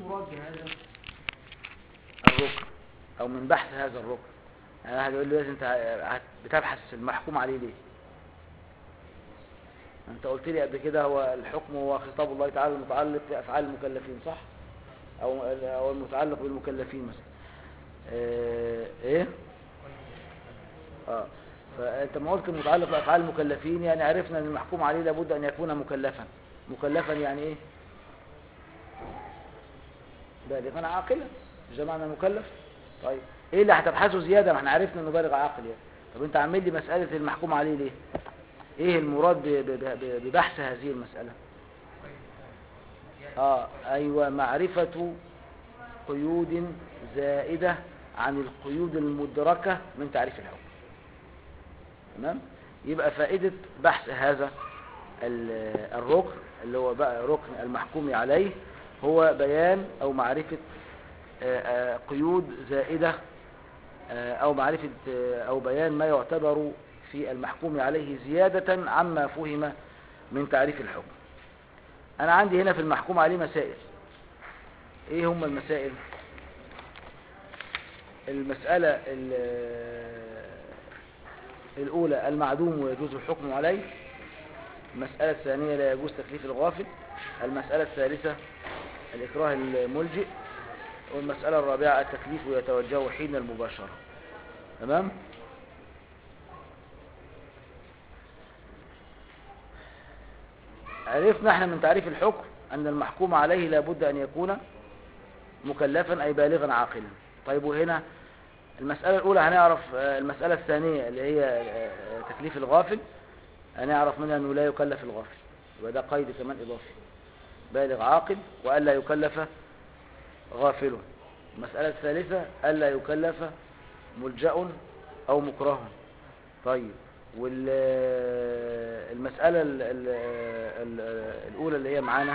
المراد بهذا الركن او من بحث هذا الركن يعني واحد يقول لي لازم انت هت- بتبحث المحكوم عليه ليه انت قلت لي قبل كده هو الحكم هو خطاب الله تعالى المتعلق بافعال المكلفين صح او او المتعلق بالمكلفين مثلا اه ايه اه فانت ما قلت المتعلق بافعال المكلفين يعني عرفنا ان المحكوم عليه لابد ان يكون مكلفا مكلفا يعني ايه بالغا عاقلا مش ده معنى مكلف طيب ايه اللي هتبحثه زياده ما احنا عرفنا انه بالغ عاقل يعني طب انت عامل لي مساله المحكوم عليه ليه ايه المراد ب- ب- ب- ببحث هذه المساله اه ايوه معرفه قيود زائده عن القيود المدركه من تعريف الحكم تمام يبقى فائده بحث هذا ال- الركن اللي هو بقى ركن المحكوم عليه هو بيان او معرفه آه، آه، قيود زائده آه، او معرفه آه، او بيان ما يعتبر في المحكوم عليه زياده عما فهم من تعريف الحكم انا عندي هنا في المحكوم عليه مسائل ايه هم المسائل المساله ال- الاولى المعدوم ويجوز الحكم عليه المسألة الثانية لا يجوز تكليف الغافل المسألة الثالثة الإكراه الملجئ والمسألة الرابعة التكليف يتوجه حين المباشرة تمام عرفنا احنا من تعريف الحكم أن المحكوم عليه لابد أن يكون مكلفا أي بالغا عاقلا طيب وهنا المسألة الأولى هنعرف آه، المسألة الثانية اللي هي آه، آه، تكليف الغافل هنعرف منها أنه لا يكلف الغافل يبقى ده قيد كمان إضافي بالغ عاقل وألا يكلف غافل المسألة الثالثة ألا يكلف ملجأ أو مكره طيب والمسألة الأولى اللي هي معانا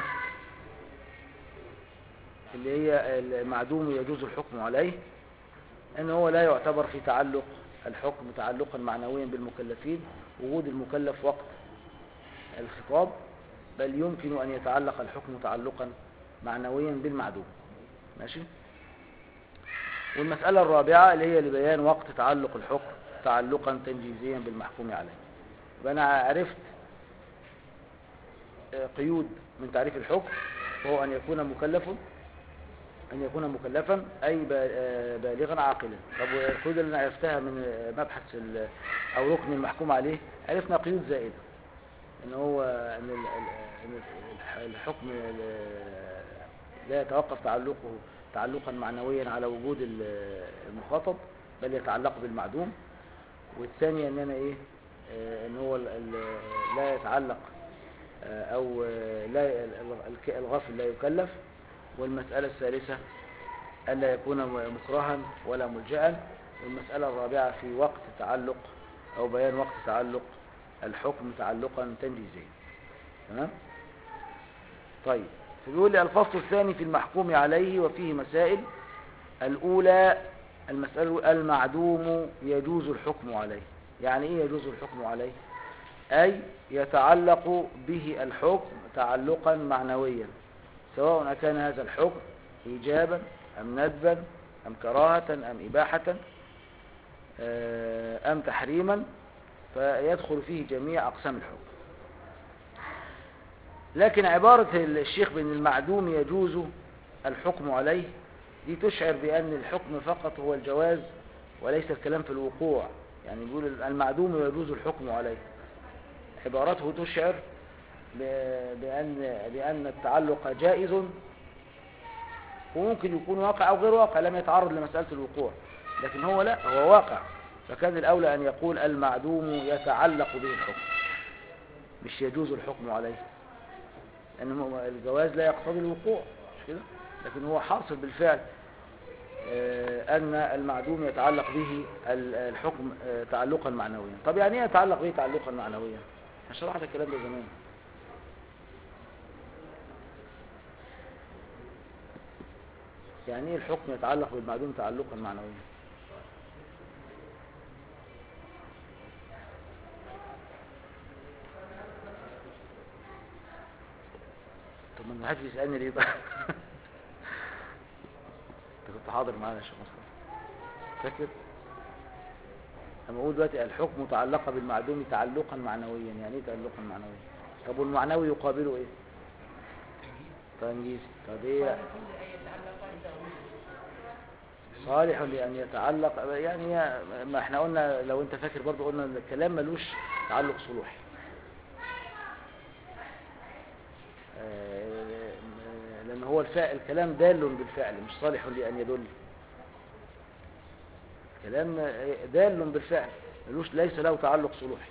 اللي هي المعدوم يجوز الحكم عليه ان هو لا يعتبر في تعلق الحكم تعلقا معنويا بالمكلفين وجود المكلف وقت الخطاب بل يمكن ان يتعلق الحكم تعلقا معنويا بالمعدوم ماشي والمسألة الرابعة اللي هي لبيان وقت تعلق الحكم تعلقا تنجيزيا بالمحكوم عليه يبقى انا عرفت آه، قيود من تعريف الحكم وهو ان يكون مكلفا أن يكون مكلفا أي با- آه، بالغا عاقلا طب والقيود اللي أنا عرفتها من آه، مبحث ال- أو ركن المحكوم عليه عرفنا قيود زائدة إن هو إن ال- ال- إن الح- الحكم ال- لا يتوقف تعلقه تعلقا معنويا على وجود ال- المخاطب بل يتعلق بالمعدوم والثانية إن أنا إيه آه، إن هو ال- ال- لا يتعلق آه، أو آه، لا ال- ال- الغافل لا يكلف والمسألة الثالثة ألا يكون مكرها ولا ملجأا والمسألة الرابعة في وقت تعلق أو بيان وقت تعلق الحكم تعلقا تنجيزيا تمام طيب فبيقول لي الفصل الثاني في المحكوم عليه وفيه مسائل الأولى المسألة المعدوم يجوز الحكم عليه يعني إيه يجوز الحكم عليه أي يتعلق به الحكم تعلقا معنويا سواء أكان هذا الحكم إيجابا أم ندبا أم كراهة أم إباحة آه، أم تحريما فيدخل فيه جميع أقسام الحكم لكن عبارة الشيخ بأن المعدوم يجوز الحكم عليه دي تشعر بأن الحكم فقط هو الجواز وليس الكلام في الوقوع يعني يقول المعدوم يجوز الحكم عليه عبارته تشعر ب- بأن, بأن التعلق جائز وممكن يكون واقع أو غير واقع لم يتعرض لمسألة الوقوع لكن هو لا هو واقع فكان الأولى أن يقول المعدوم يتعلق به الحكم مش يجوز الحكم عليه لأن هو الجواز لا يقتضي الوقوع مش كده لكن هو حاصل بالفعل آه، أن المعدوم يتعلق به ال- الحكم آه، تعلقا معنويا طب يعني ايه يتعلق به تعلقا معنويا أنا شرحت الكلام ده زمان يعني ايه الحكم يتعلق بالمعدوم تعلقا معنويا طب ما حدش يسألني ليه بقى حاضر معانا يا شيخ مصطفى فاكر لما اقول دلوقتي الحكم متعلقه بالمعدوم تعلقا معنويا يعني ايه تعلقا معنويا طب والمعنوي يقابله ايه تنجيز طب ايه صالح لأن يتعلق يعني ما احنا قلنا لو انت فاكر برضو قلنا ان الكلام ملوش تعلق صلوحي آه، لأن هو الفعل الكلام دال بالفعل مش صالح لأن يدل كلام دال بالفعل ملوش ليس له تعلق صلوحي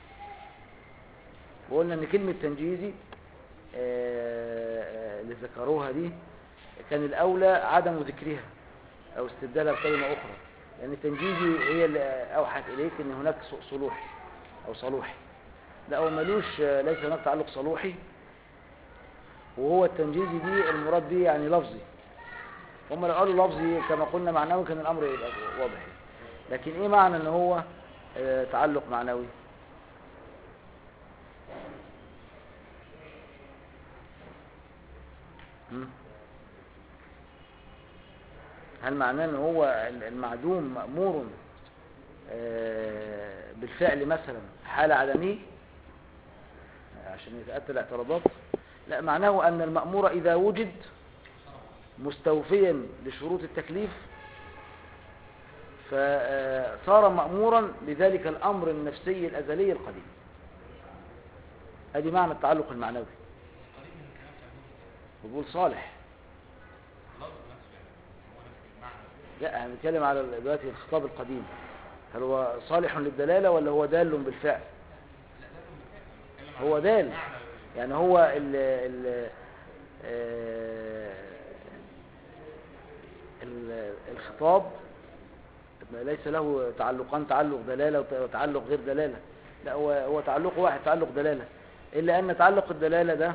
وقلنا ان كلمة تنجيزي آه، آه، اللي ذكروها دي كان الأولى عدم ذكرها أو استبدالها بكلمة أخرى لأن التنجيزي هي اللي أوحت إليك أن هناك صلوحي أو صلوحي لا هو ملوش ليس هناك تعلق صلوحي وهو التنجيزي دي المراد به يعني لفظي هم لو قالوا لفظي كما قلنا معنوي كان الأمر يبقى واضح لكن إيه معنى أن هو آه، تعلق معنوي هم؟ هل معناه ان هو المعدوم مأمور آه، بالفعل مثلا حال عدمه عشان يتأتى الاعتراضات لا معناه أن المأمور إذا وجد مستوفيا لشروط التكليف فصار مأمورا بذلك الأمر النفسي الأزلي القديم هذه معنى التعلق المعنوي قريب من الكلام بتاع بقول صالح اللفظ نفسه يعني هو نفس المعنى لا انا بنتكلم على دلوقتي الخطاب القديم هل هو صالح للدلالة ولا هو دال بالفعل لا لازم نتكلم هو عن دال المعنى يعني هو ال ال آه، ال- الخطاب ليس له تعلقان تعلق دلالة وت- وتعلق غير دلالة لا هو هو تعلق واحد تعلق دلالة إلا أن تعلق الدلالة ده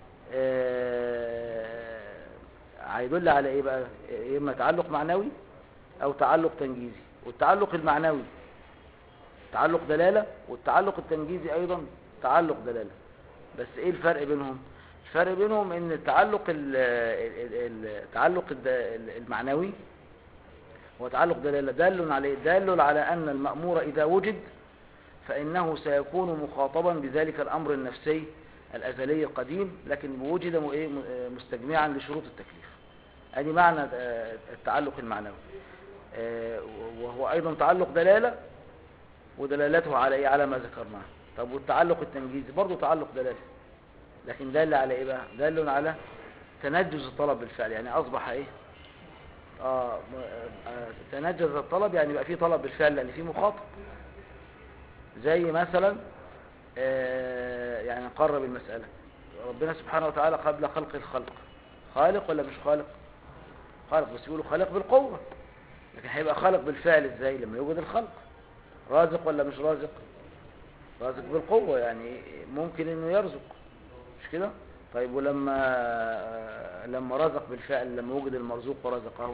آه، هيدل على إيه بقى يا إما تعلق معنوي أو تعلق تنجيزي والتعلق المعنوي تعلق دلالة والتعلق التنجيزي أيضا تعلق دلالة بس ايه الفرق بينهم الفرق بينهم ان التعلق ال- ال- ال- التعلق الد- المعنوي هو تعلق دلالة دال عليه دال على ان المأمور اذا وجد فانه سيكون مخاطبا بذلك الامر النفسي الازلي القديم لكن وجد م- إيه م- مستجمعا لشروط التكليف ادي معنى آه، التعلق المعنوي آه، وهو ايضا تعلق دلالة ودلالته على ايه على ما ذكرناه طب والتعلق التنجيزي برضه تعلق دلالة لكن دل على ايه بقى دل على تنجز الطلب بالفعل يعني اصبح ايه اه م- آه، تنجز الطلب يعني بقى فيه طلب بالفعل لان فيه مخاطب زي مثلا آه، يعني نقرب المسألة ربنا سبحانه وتعالى قبل خلق الخلق خالق ولا مش خالق خالق بس يقولوا خالق بالقوة لكن هيبقى خالق بالفعل ازاي لما يوجد الخلق رازق ولا مش رازق رازق بالقوة يعني ممكن انه يرزق مش كده طيب ولما لما رزق بالفعل لما وجد المرزوق ورزقه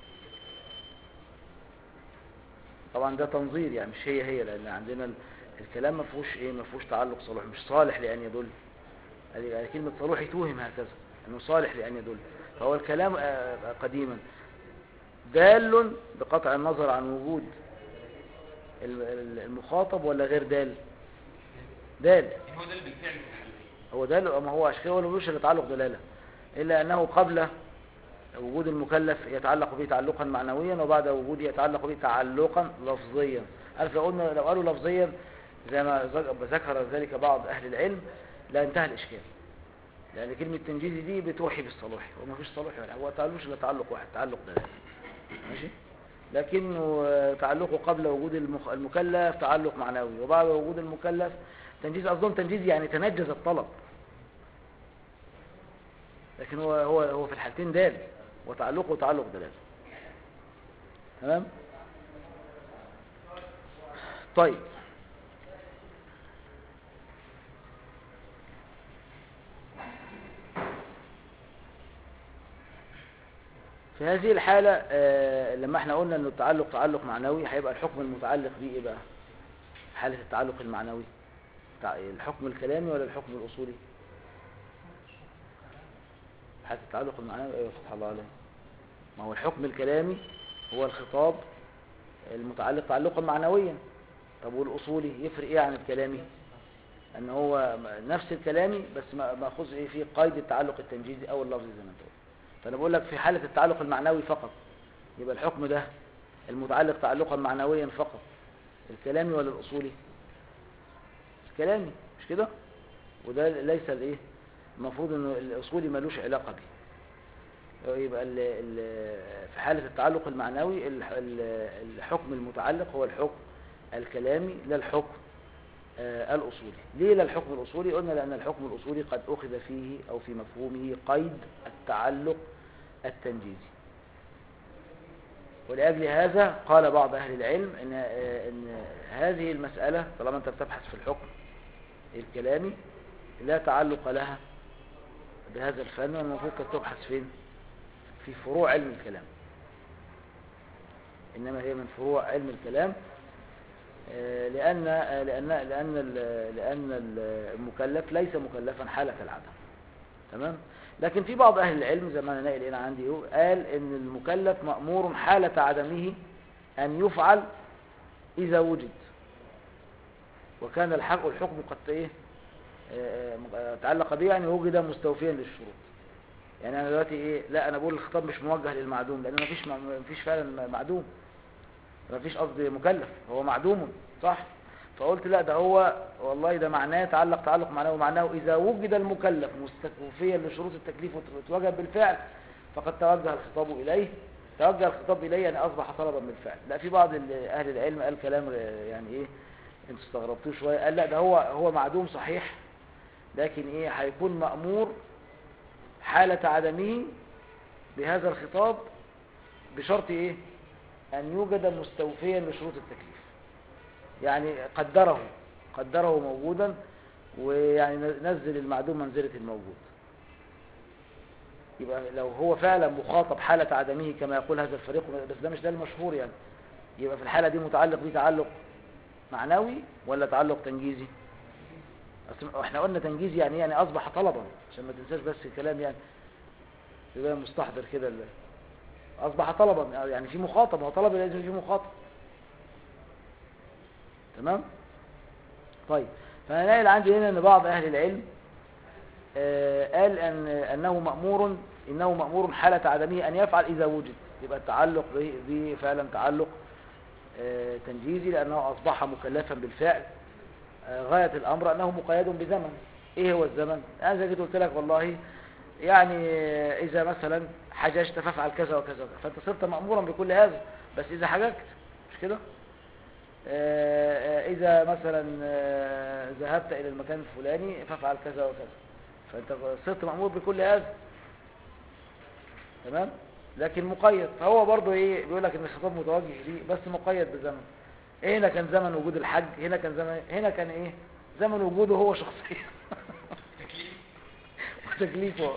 طبعا ده تنظير يعني مش هي هي لان عندنا ال- الكلام ما فيهوش ايه ما فيهوش تعلق صلوح مش صالح لان يدل يعني كلمة صلوح توهم هكذا انه صالح لان يدل فهو الكلام آه، قديما دال بقطع النظر عن وجود ال- ال- المخاطب ولا غير دال دال يعني هو ده اللي بالفعل متعلق هو دال ما هو عشان كده هو ملوش الا تعلق دلاله الا انه قبل وجود المكلف يتعلق به تعلقا معنويا وبعد وجوده يتعلق به تعلقا لفظيا عارف لو قلنا لو قالوا لفظيا زي ما ذك- ذكر ذلك بعض اهل العلم لا انتهى الاشكال لان كلمه تنجيزي دي بتوحي بالصلاح وما فيش صلاح ولا هو تعلقش الا تعلق واحد تعلق دلاله ماشي لكنه آه، تعلقه قبل وجود المخ- المكلف تعلق معنوي وبعد وجود المكلف تنجيز قصدهم تنجيز يعني تنجز الطلب لكن هو هو هو في الحالتين دال وتعلقه تعلق دلالة تمام طيب في هذه الحالة آه، لما احنا قلنا انه التعلق تعلق معنوي هيبقى الحكم المتعلق بيه ايه بقى حالة التعلق المعنوي تع- الحكم الكلامي ولا الحكم الأصولي حالة التعلق المعنوي ايوه فتح الله عليه ما هو الحكم الكلامي هو الخطاب المتعلق تعلقا معنويا طب والاصولي يفرق ايه عن الكلامي ان هو نفس الكلامي بس ما- ماخوذ ايه فيه قيد التعلق التنجيزي او اللفظي زي ما انت قلت فانا بقول لك في حاله التعلق المعنوي فقط يبقى الحكم ده المتعلق تعلقا معنويا فقط الكلامي ولا الاصولي الكلامي مش كده وده ليس الايه المفروض انه الاصولي ملوش علاقه به يبقى ال ال في حاله التعلق المعنوي ال- ال- الحكم المتعلق هو الحكم الكلامي لا الحكم آه، الأصولي ليه لا الحكم الأصولي قلنا لأن الحكم الأصولي قد أخذ فيه أو في مفهومه قيد التعلق التنجيزي ولأجل هذا قال بعض أهل العلم إن, آه، إن هذه المسألة طالما أنت بتبحث في الحكم الكلامي لا تعلق لها بهذا الفن والمفروض كانت تبحث فين في فروع علم الكلام إنما هي من فروع علم الكلام آه، لأن آه، لأن لأن ال- لأن ال- المكلف ليس مكلفا حالة العدم تمام لكن في بعض أهل العلم زي ما أنا ناقل هنا عندي اهو قال إن المكلف مأمور حالة عدمه أن يفعل إذا وجد وكان الحق الحكم قد إيه آه، آه، تعلق به يعني وجد مستوفيا للشروط يعني أنا دلوقتي إيه لا أنا بقول الخطاب مش موجه للمعدوم لأن مفيش مفيش فعلا معدوم ما فيش قصد مكلف هو معدوم صح فقلت لا ده هو والله ده معناه تعلق تعلق معناه ومعناه إذا وجد المكلف مستكفيا لشروط التكليف وتوجب بالفعل فقد توجه الخطاب إليه توجه الخطاب إليه يعني أصبح طلبا بالفعل لا في بعض ال- أهل العلم قال كلام آه، يعني إيه انتوا استغربتوه شوية قال لا ده هو هو معدوم صحيح لكن إيه هيكون مأمور حالة عدمه بهذا الخطاب بشرط إيه أن يوجد مستوفيا لشروط التكليف يعني قدره قدره موجودا ويعني نزل المعدوم منزلة الموجود يبقى لو هو فعلا مخاطب حالة عدمه كما يقول هذا الفريق بس ده مش ده المشهور يعني يبقى في الحالة دي متعلق بيه تعلق معنوي ولا تعلق تنجيزي أصل احنا قلنا تنجيزي يعني إيه؟ يعني اصبح طلبا عشان ما تنساش بس الكلام يعني يبقى مستحضر كده ال- اصبح طلبا يعني في مخاطب هو طلب لازم في مخاطب تمام طيب فانا ناقل عندي هنا ان بعض اهل العلم آه، قال ان انه مامور انه مامور حاله عدمه ان يفعل اذا وجد يبقى التعلق به به فعلا تعلق آه، تنجيزي لانه اصبح مكلفا بالفعل آه، غايه الامر انه مقيد بزمن ايه هو الزمن انا زي كده قلت لك والله يعني إذا مثلا حججت فافعل كذا وكذا وكذا فأنت صرت مأمورا بكل هذا بس إذا حججت مش كده آه، آه، إذا مثلا آه، ذهبت إلى المكان الفلاني فافعل كذا وكذا فأنت صرت مأمور بكل هذا تمام لكن مقيد فهو برضه إيه بيقول لك إن الخطاب متوجه ليه بس مقيد بزمن هنا كان زمن وجود الحج هنا كان زمن هنا كان إيه زمن وجوده هو شخصيا تكليف وتكليفه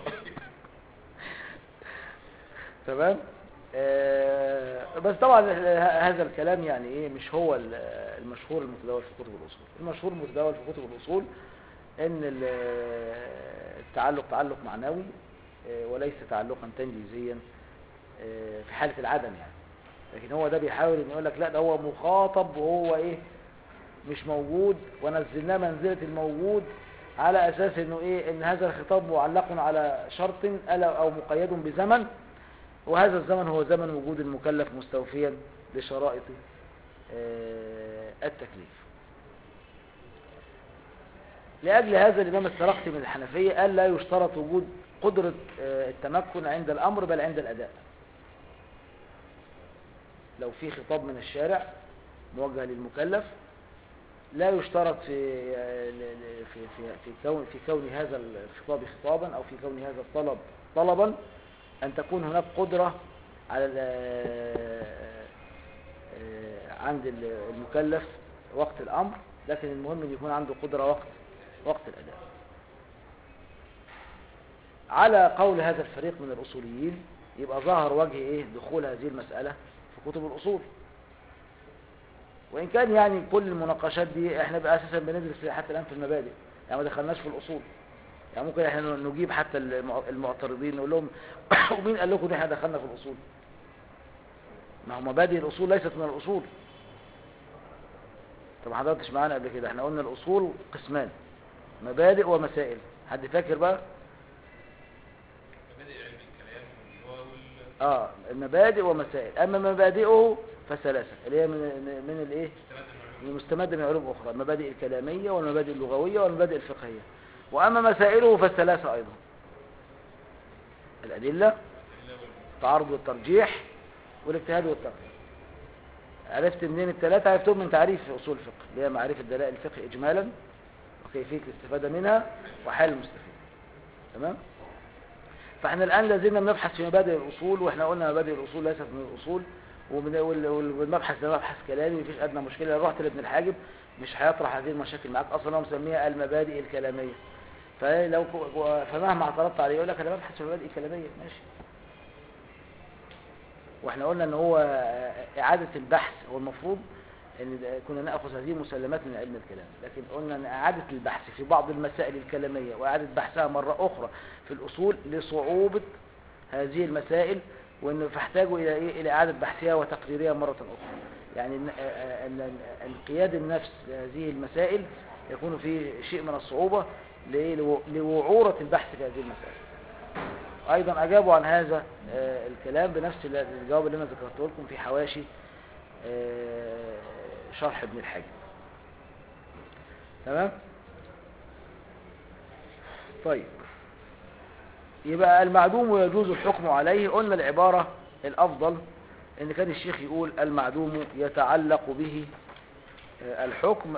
تمام آه، بس طبعا ه- هذا الكلام يعني ايه مش هو ال- المشهور المتداول في كتب الاصول المشهور المتداول في كتب الاصول ان ال- التعلق تعلق معنوي آه، وليس تعلقا تنجيزيا آه، في حالة العدم يعني لكن هو ده بيحاول ان يقول لك لا ده هو مخاطب وهو ايه مش موجود ونزلناه منزلة الموجود على اساس انه ايه ان هذا الخطاب معلق على شرط ألا او مقيد بزمن وهذا الزمن هو زمن وجود المكلف مستوفيا لشرائط آه، التكليف لأجل هذا الإمام السرقسي من الحنفية قال لا يشترط وجود قدرة آه، التمكن عند الأمر بل عند الأداء لو في خطاب من الشارع موجه للمكلف لا يشترط في آه، ل- ل- في في في كون في كون هذا الخطاب خطابا او في كون هذا الطلب طلبا ان تكون هناك قدرة على ال- آه، آه، عند ال- المكلف وقت الامر لكن المهم ان يكون عنده قدرة وقت وقت الاداء على قول هذا الفريق من الاصوليين يبقى ظهر وجه ايه دخول هذه المسألة في كتب الاصول وإن كان يعني كل المناقشات دي احنا بقى أساسا بندرس حتى الآن في المبادئ يعني ما دخلناش في الأصول يعني ممكن احنا نجيب حتى المع- المعترضين نقول لهم ومين قال لكم ان احنا دخلنا في الأصول ما هو مبادئ الأصول ليست من الأصول طب ما حضرتش معانا قبل كده احنا قلنا الأصول قسمان مبادئ ومسائل حد فاكر بقى مبادئ علم الكلام اللي هو وال- اه مبادئ ومسائل اما مبادئه فثلاثة اللي هي من من الايه مستند المعلومات. المستمد من علوم اخرى المبادئ الكلامية والمبادئ اللغوية والمبادئ الفقهية واما مسائله فالثلاثة ايضا الادلة الأدلة وال- التعارض والترجيح والاجتهاد والتقليد عرفت منين الثلاثة عرفتهم من تعريف أصول الفقه اللي هي معرفة دلائل الفقه إجمالا وكيفية الاستفادة منها وحال المستفيد تمام فاحنا الآن لازلنا بنبحث في مبادئ الأصول واحنا قلنا مبادئ الأصول ليست من الأصول ومن- وال- وال- والمبحث ده مبحث كلامي مفيش أدنى مشكلة لو رحت لابن الحاجب مش هيطرح هذه المشاكل معاك أصلا هو مسميها المبادئ الكلامية فلو ك- فمهما اعترضت عليه يقول لك أنا ببحث في المبادئ الكلامية ماشي واحنا قلنا ان هو اعادة البحث هو المفروض ان ده- كنا ناخذ هذه المسلمات من علم الكلام لكن قلنا ان اعادة البحث في بعض المسائل الكلامية واعادة بحثها مرة اخرى في الاصول لصعوبة هذه المسائل وان فاحتاجوا الى ايه الى اعادة بحثها وتقريرها مرة اخرى يعني ان- ان ان انقياد النفس لهذه المسائل يكون فيه شيء من الصعوبة لإيه؟ لو- لوعورة البحث في هذه المسائل ايضا اجابوا عن هذا آه، الكلام بنفس ال- الجواب اللي انا ذكرته لكم في حواشي آه، شرح ابن الحاجب تمام طيب يبقى المعدوم يجوز الحكم عليه قلنا العبارة الافضل ان كان الشيخ يقول المعدوم يتعلق به آه، الحكم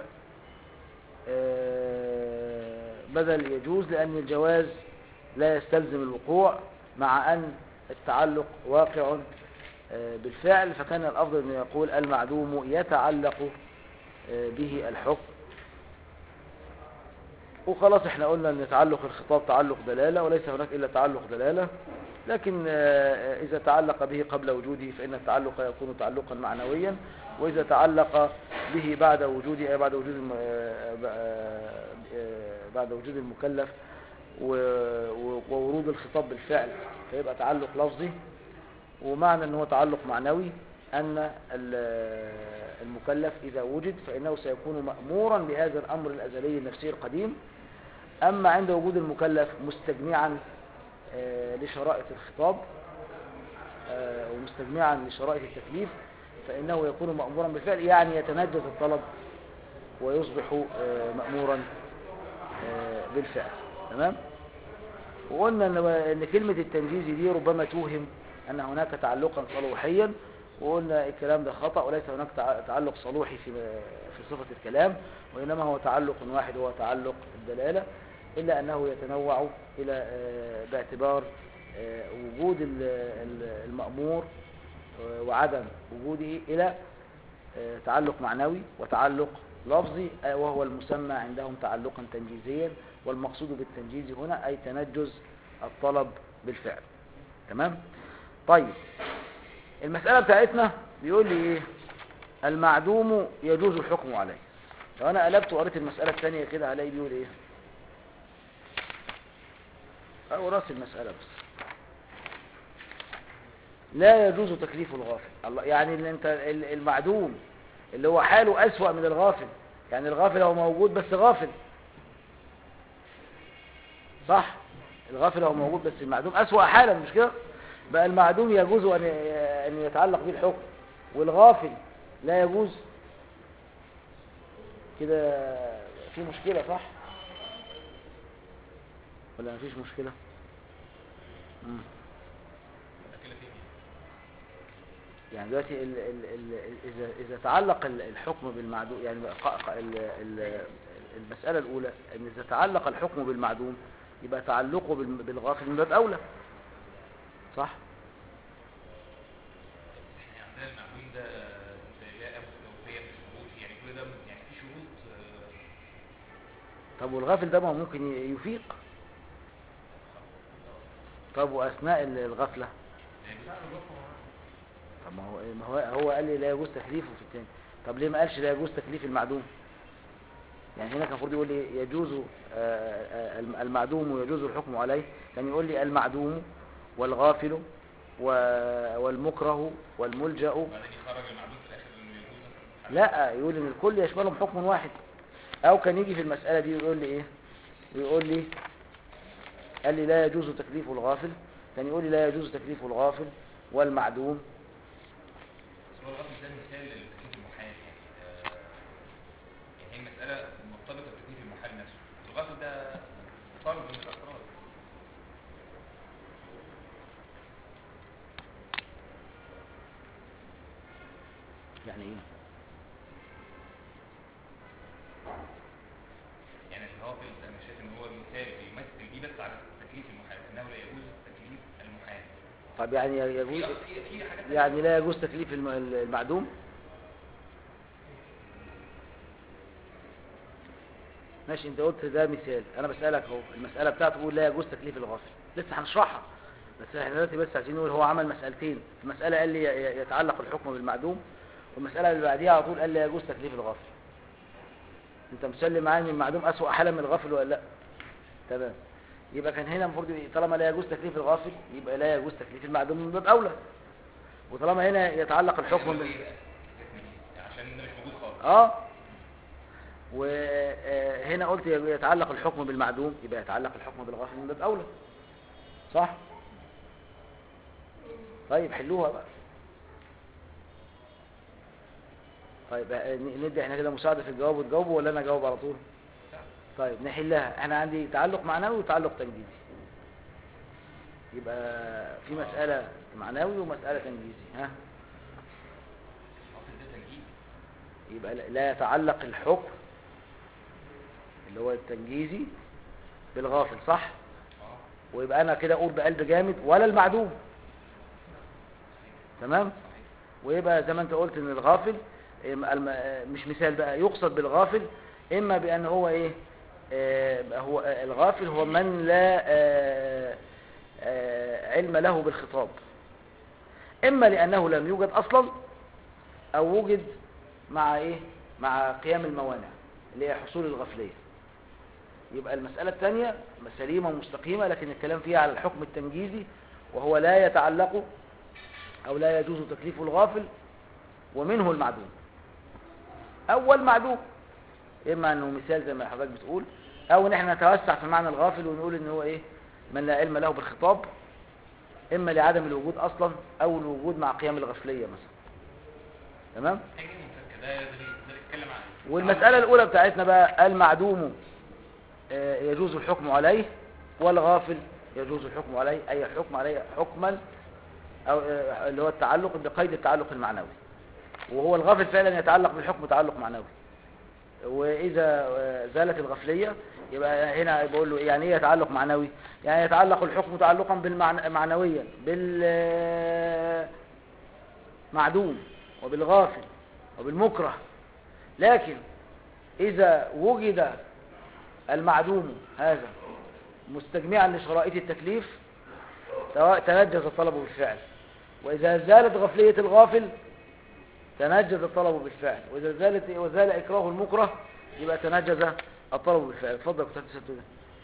آه، بدل يجوز لان الجواز لا يستلزم الوقوع مع أن التعلق واقع آه، بالفعل فكان الأفضل أن يقول المعدوم يتعلق آه، به الحكم وخلاص احنا قلنا أن تعلق الخطاب تعلق دلالة وليس هناك إلا تعلق دلالة لكن آه، إذا تعلق به قبل وجوده فإن التعلق يكون تعلقا معنويا وإذا تعلق به بعد وجوده أي بعد وجود الم- آه، آه، آه، بعد وجود المكلف و- و- وورود الخطاب بالفعل فيبقى تعلق لفظي ومعنى ان هو تعلق معنوي ان ال- المكلف اذا وجد فانه سيكون مأمورا بهذا الامر الازلي النفسي القديم اما عند وجود المكلف مستجمعا آه، لشرائط الخطاب آه، ومستجمعا لشرائط التكليف فانه يكون مأمورا بالفعل يعني يتنجز الطلب ويصبح آه، مأمورا آه، بالفعل تمام وقلنا ان ان كلمه التنجيز دي ربما توهم ان هناك تعلقا صلوحيا وقلنا الكلام ده خطا وليس هناك تع- تعلق صلوحي في في صفه الكلام وانما هو تعلق واحد هو تعلق الدلاله الا انه يتنوع الى آه، باعتبار آه، وجود ال- ال- المامور آه، وعدم وجوده الى آه، تعلق معنوي وتعلق لفظي آه، وهو المسمى عندهم تعلقا تنجيزيا والمقصود بالتنجيز هنا أي تنجز الطلب بالفعل تمام طيب المسألة بتاعتنا بيقول لي ايه المعدوم يجوز الحكم عليه لو انا قلبت وقريت المسألة الثانية كده هلاقي بيقول ايه او راس المسألة بس لا يجوز تكليف الغافل الله يعني اللي انت ال- المعدوم اللي هو حاله أسوأ من الغافل يعني الغافل هو موجود بس غافل صح الغافل هو موجود بس المعدوم أسوأ حالا مش كده بقى المعدوم يجوز أن أن يتعلق به الحكم والغافل لا يجوز كده في مشكلة صح ولا مفيش مشكلة مم. المشكلة فين يعني؟ يعني دلوقتي ال ال ال إذا إذا تعلق ال- الحكم بالمعدوم يعني بقى ق- ق- ال ال المسألة الأولى إن إذا تعلق الحكم بالمعدوم يبقى تعلقه بالم- بالغافل من باب أولى صح؟ احنا عندنا المعلوم ده لا توفية بشروط يعني كل ده يعني في شروط آه، طب والغافل ده ما هو ممكن ي- يفيق طب وأثناء ال- الغفلة يعني طب ما هو ما هو هو قال لي لا يجوز تكليفه في الثاني طب ليه ما قالش لا يجوز تكليف المعدوم يعني هنا كان المفروض يقول لي يجوز آه، آه، المعدوم ويجوز الحكم عليه كان يقول لي المعدوم والغافل و- والمكره والملجأ وبعدين يخرج المعدوم في الاخر انه يجوز مثلا لا يقول ان الكل يشملهم حكم واحد او كان يجي في المسألة دي يقول لي ايه يقول لي قال لي لا يجوز تكليف الغافل كان يقول لي لا يجوز تكليف الغافل والمعدوم بس هو الغرض ده مثال للتكليف المحال يعني آه، يعني هي المسألة مرتبطة بتكليف المحال نفسه الغرض ده فرض من الأفراد يعني ايه يعني الغافل أنا شايف إن هو مثال بيمثل بيه بس على تكليف المحال أنه لا يجوز تكليف المحال طب يعني يجوز في في في حاجات يعني لا يجوز تكليف الم- المعدوم ماشي انت قلت ده مثال انا بسألك اهو المسألة بتاعته بيقول لا يجوز تكليف الغافل لسه هنشرحها بس احنا دلوقتي بس عايزين نقول هو عمل مسألتين المسألة قال لي ي- ي- يتعلق الحكم بالمعدوم والمسألة اللي بعديها على طول قال لا يجوز تكليف الغافل انت مسلم معايا ان المعدوم اسوأ حالا من الغافل ولا لا تمام يبقى كان هنا المفروض ي- طالما لا يجوز تكليف الغافل يبقى لا يجوز تكليف المعدوم من باب اولى وطالما هنا يتعلق الحكم بال... بال... عشان ده مش موجود خالص اه وهنا قلت يتعلق الحكم بالمعدوم يبقى يتعلق الحكم بالغافل من باب اولى صح طيب حلوها بقى طيب آه، ن- ندي احنا كده مساعدة في الجواب وتجاوبوا ولا انا اجاوب على طول طيب نحلها احنا عندي تعلق معنوي وتعلق تنجيزي يبقى في مسألة معنوي ومسألة تنجيزي ها الغافل ده تنجيز يبقى لا- لا يتعلق الحكم اللي هو التنجيزي بالغافل صح اه ويبقى انا كده اقول بقلب جامد ولا المعدوم تمام صحيح ويبقى زي ما انت قلت ان الغافل إم- الم- آه، مش مثال بقى يقصد بالغافل اما بان هو ايه آه، هو آه، الغافل هو من لا آه، آه، علم له بالخطاب اما لانه لم يوجد اصلا او وجد مع ايه مع قيام الموانع اللي هي حصول الغفليه يبقى المسألة الثانية سليمة ومستقيمة لكن الكلام فيها على الحكم التنجيزي وهو لا يتعلق أو لا يجوز تكليف الغافل ومنه المعدوم أول معدوم إما أنه مثال زي ما حضرتك بتقول أو إن احنا نتوسع في معنى الغافل ونقول إن هو إيه من لا علم له بالخطاب إما لعدم الوجود أصلا أو الوجود مع قيام الغفلية مثلا تمام حاجة منفكة ده ده ده بيتكلم عن والمسألة الأولى بتاعتنا بقى المعدوم آه، يجوز الحكم عليه والغافل يجوز الحكم عليه أي حكم عليه حكما أو آه، اللي هو التعلق بقيد التعلق المعنوي وهو الغافل فعلا يتعلق بالحكم تعلق معنوي وإذا آه، زالت الغفلية يبقى هنا بقول له إيه؟ يعني ايه يتعلق معنوي يعني يتعلق الحكم تعلقا بالمعنى معنويا بالمعدوم وبالغافل وبالمكره لكن إذا وجد المعدوم هذا مستجمعا لشرائط التكليف تو- تنجز الطلب بالفعل وإذا زالت غفلية الغافل تنجز الطلب بالفعل وإذا زالت وزال إكراه المكره يبقى تنجز الطلب بالفعل اتفضل كنت هتسأل تقول إيه؟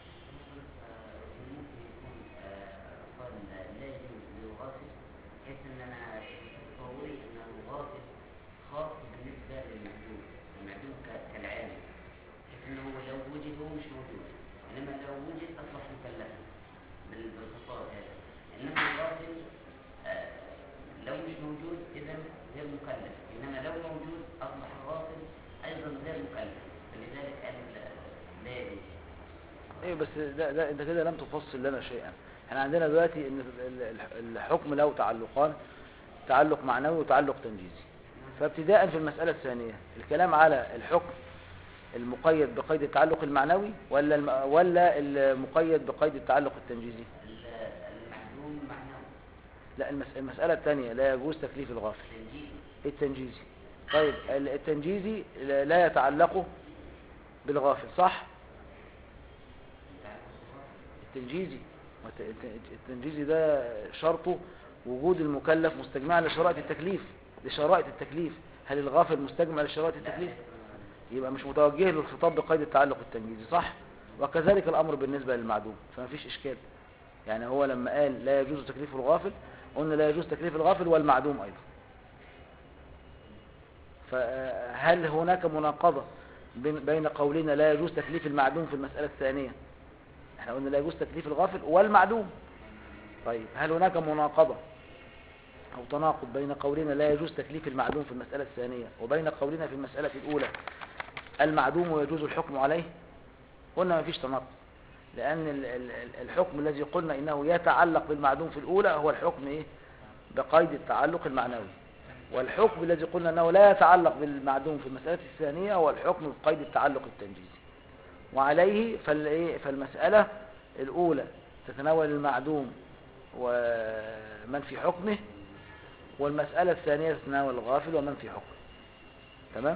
ممكن يكون قال لازم للغافل بحيث ان انا تصوري ان الغافل خاص بالنسبه للمعدوم المعدوم ك- كالعالم بحيث انه لو وجد هو مش موجود انما لو وجد اصبح مكلفا بال- بالخطاب هذا انما الغافل آه، لو مش موجود اذا غير مكلف انما لو موجود اصبح الغافل ايضا غير مكلف فلذلك قال لا- لا يجوز ايه بس ده, ده انت كده لم تفصل لنا شيئا احنا عندنا دلوقتي ان ال- ال- الحكم له تعلقان تعلق معنوي وتعلق تنجيزي فابتداء في المسألة الثانية الكلام على الحكم المقيد بقيد التعلق المعنوي ولا الم- ولا المقيد بقيد التعلق التنجيزي المعدوم معنوي لا المس- المسألة الثانية لا يجوز تكليف الغافل تنجيزي التنجيزي طيب ال- التنجيزي لا لا يتعلق بالغافل صح التنجيزي والت- الت- التنجيزي ده شرطه وجود المكلف مستجمع لشرائط التكليف لشرائط التكليف هل الغافل مستجمع لشرائط التكليف يبقى مش متوجه للخطاب بقيد التعلق التنجيزي صح وكذلك الأمر بالنسبة للمعدوم فما فيش إشكال يعني هو لما قال لا يجوز تكليف الغافل قلنا لا يجوز تكليف الغافل والمعدوم أيضا فهل هناك مناقضة بين بين قولنا لا يجوز تكليف المعدوم في المسألة الثانية احنا قلنا لا يجوز تكليف الغافل والمعدوم طيب هل هناك مناقضة أو تناقض بين قولنا لا يجوز تكليف المعدوم في المسألة الثانية وبين قولنا في المسألة الأولى المعدوم ويجوز الحكم عليه قلنا ما فيش تناقض لأن ال- ال- ال- الحكم الذي قلنا إنه يتعلق بالمعدوم في الأولى هو الحكم إيه؟ بقيد التعلق المعنوي والحكم الذي قلنا أنه لا يتعلق بالمعدوم في المسألة الثانية هو الحكم بقيد التعلق التنجيزي وعليه فال- فالمسألة الأولى تتناول المعدوم ومن في حكمه والمسألة الثانية تتناول الغافل ومن في حكمه تمام؟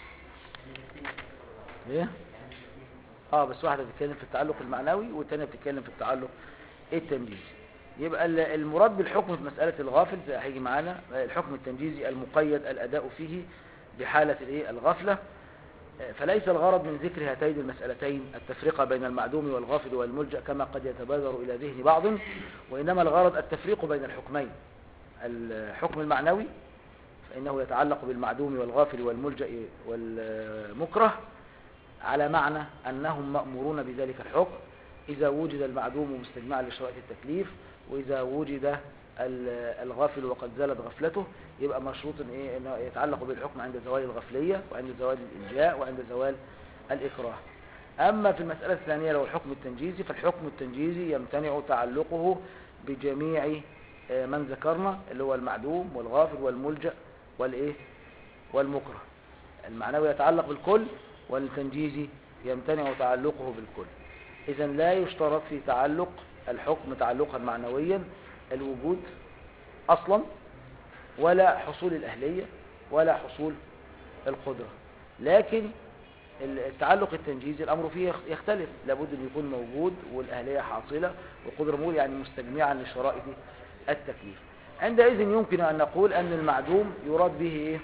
ايه؟ اه بس واحدة بتتكلم في التعلق المعنوي والتانية بتتكلم في التعلق التنجيزي يبقى ال- المراد بالحكم في مسألة الغافل زي هيجي معانا الحكم التنجيزي المقيد الأداء فيه بحالة الايه الغفلة آه، فليس الغرض من ذكر هاتين المسألتين التفرقة بين المعدوم والغافل والملجأ كما قد يتبادر إلى ذهن بعض وإنما الغرض التفريق بين الحكمين الحكم المعنوي فإنه يتعلق بالمعدوم والغافل والملجأ والمكره على معنى أنهم مأمورون بذلك الحكم إذا وجد المعدوم مستجمعا لشرائط التكليف وإذا وجد ال- الغافل وقد زالت غفلته يبقى مشروط إيه إنه يتعلق بالحكم عند زوال الغفلية وعند زوال الإلجاء وعند زوال الإكراه أما في المسألة الثانية لو الحكم التنجيزي فالحكم التنجيزي يمتنع تعلقه بجميع آه، من ذكرنا اللي هو المعدوم والغافل والملجأ والإيه والمكره المعنوي يتعلق بالكل والتنجيزي يمتنع تعلقه بالكل إذا لا يشترط في تعلق الحكم تعلقا معنويا الوجود أصلا ولا حصول الأهلية ولا حصول القدرة لكن التعلق التنجيزي الأمر فيه يخ- يختلف لابد أن يكون موجود والأهلية حاصلة والقدرة موجود يعني مستجمعا لشرائط التكليف عندئذ يمكن أن نقول أن المعدوم يراد به إيه؟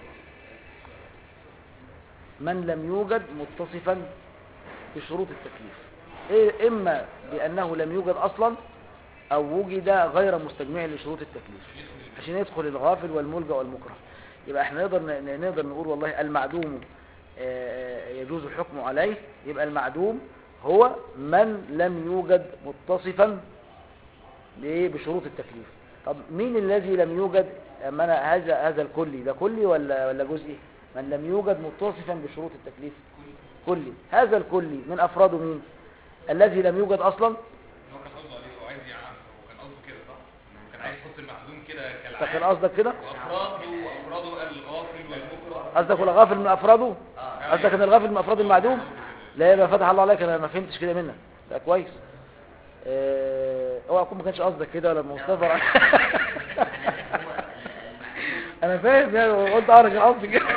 من لم يوجد متصفا بشروط التكليف إيه إما بأنه لم يوجد أصلا أو وجد غير مستجمع لشروط التكليف عشان يدخل الغافل والملجأ والمكره يبقى احنا نقدر ن- نقدر نقول والله المعدوم آه، يجوز الحكم عليه يبقى المعدوم هو من لم يوجد متصفا بإيه؟ بشروط التكليف طب مين الذي لم يوجد أما أنا هذا هذا الكلي ده كلي ولا ولا جزئي من لم يوجد متصفا بشروط التكليف كلي هذا الكلي من أفراده مين الذي لم يوجد أصلا هو كان قصده عليه هو عايز يعرف هو كان قصده كده صح؟ إنه كان عايز يحط المعدوم كده فكان كالعادة قصدك كده وأفراده وأفراده الغافل والمكره قصدك ولا غافل من أفراده اه قصدك ان الغافل من افراد المعدوم لا يبقى فتح الله عليك انا ما فهمتش كده منك ده كويس اه، اوعى تكون ما كانش قصدك كده لما مصطفى هو انا فاهم يعني قلت اه كان قصدي كده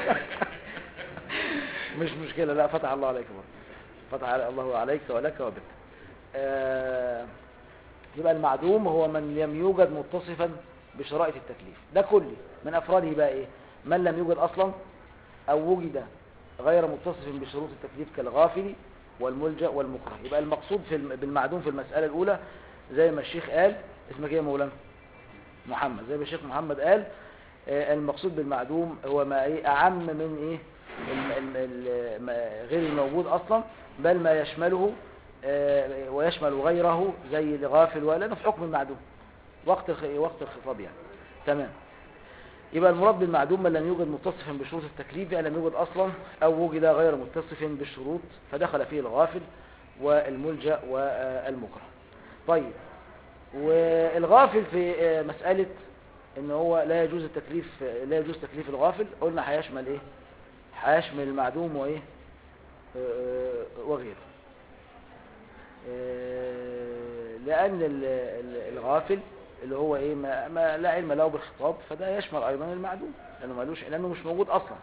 مش مشكله لا فتح الله عليك برضه فتح على- الله عليك ولك وبك آه، يبقى المعدوم هو من لم يوجد متصفا بشرائط التكليف ده كلي من افراده بقى ايه من لم يوجد اصلا او وجد غير متصف بشروط التكليف كالغافل والملجأ والمكره يبقى المقصود في الم- بالمعدوم في المسألة الأولى زي ما الشيخ قال اسمك ايه يا مولانا محمد زي ما الشيخ محمد قال آه، المقصود بالمعدوم هو ما ايه أعم من ايه الم- الم- ال- ما- غير الموجود أصلا بل ما يشمله آه، ويشمل غيره زي الغافل ولا في حكم المعدوم وقت الخ- وقت الخطاب يعني تمام يبقى المراد بالمعدوم من لم يوجد متصفا بشروط التكليف يعني لم يوجد أصلا أو وجد غير متصف بالشروط فدخل فيه الغافل والملجأ والمكره طيب والغافل في آه، مسألة ان هو لا يجوز التكليف لا يجوز تكليف الغافل قلنا هيشمل ايه هيشمل المعدوم وايه آه، وغيره آه، لأن ال- ال- الغافل اللي هو ايه ما, ما لا علم له بالخطاب فده يشمل ايضا المعدوم لانه مالوش لانه مش موجود اصلا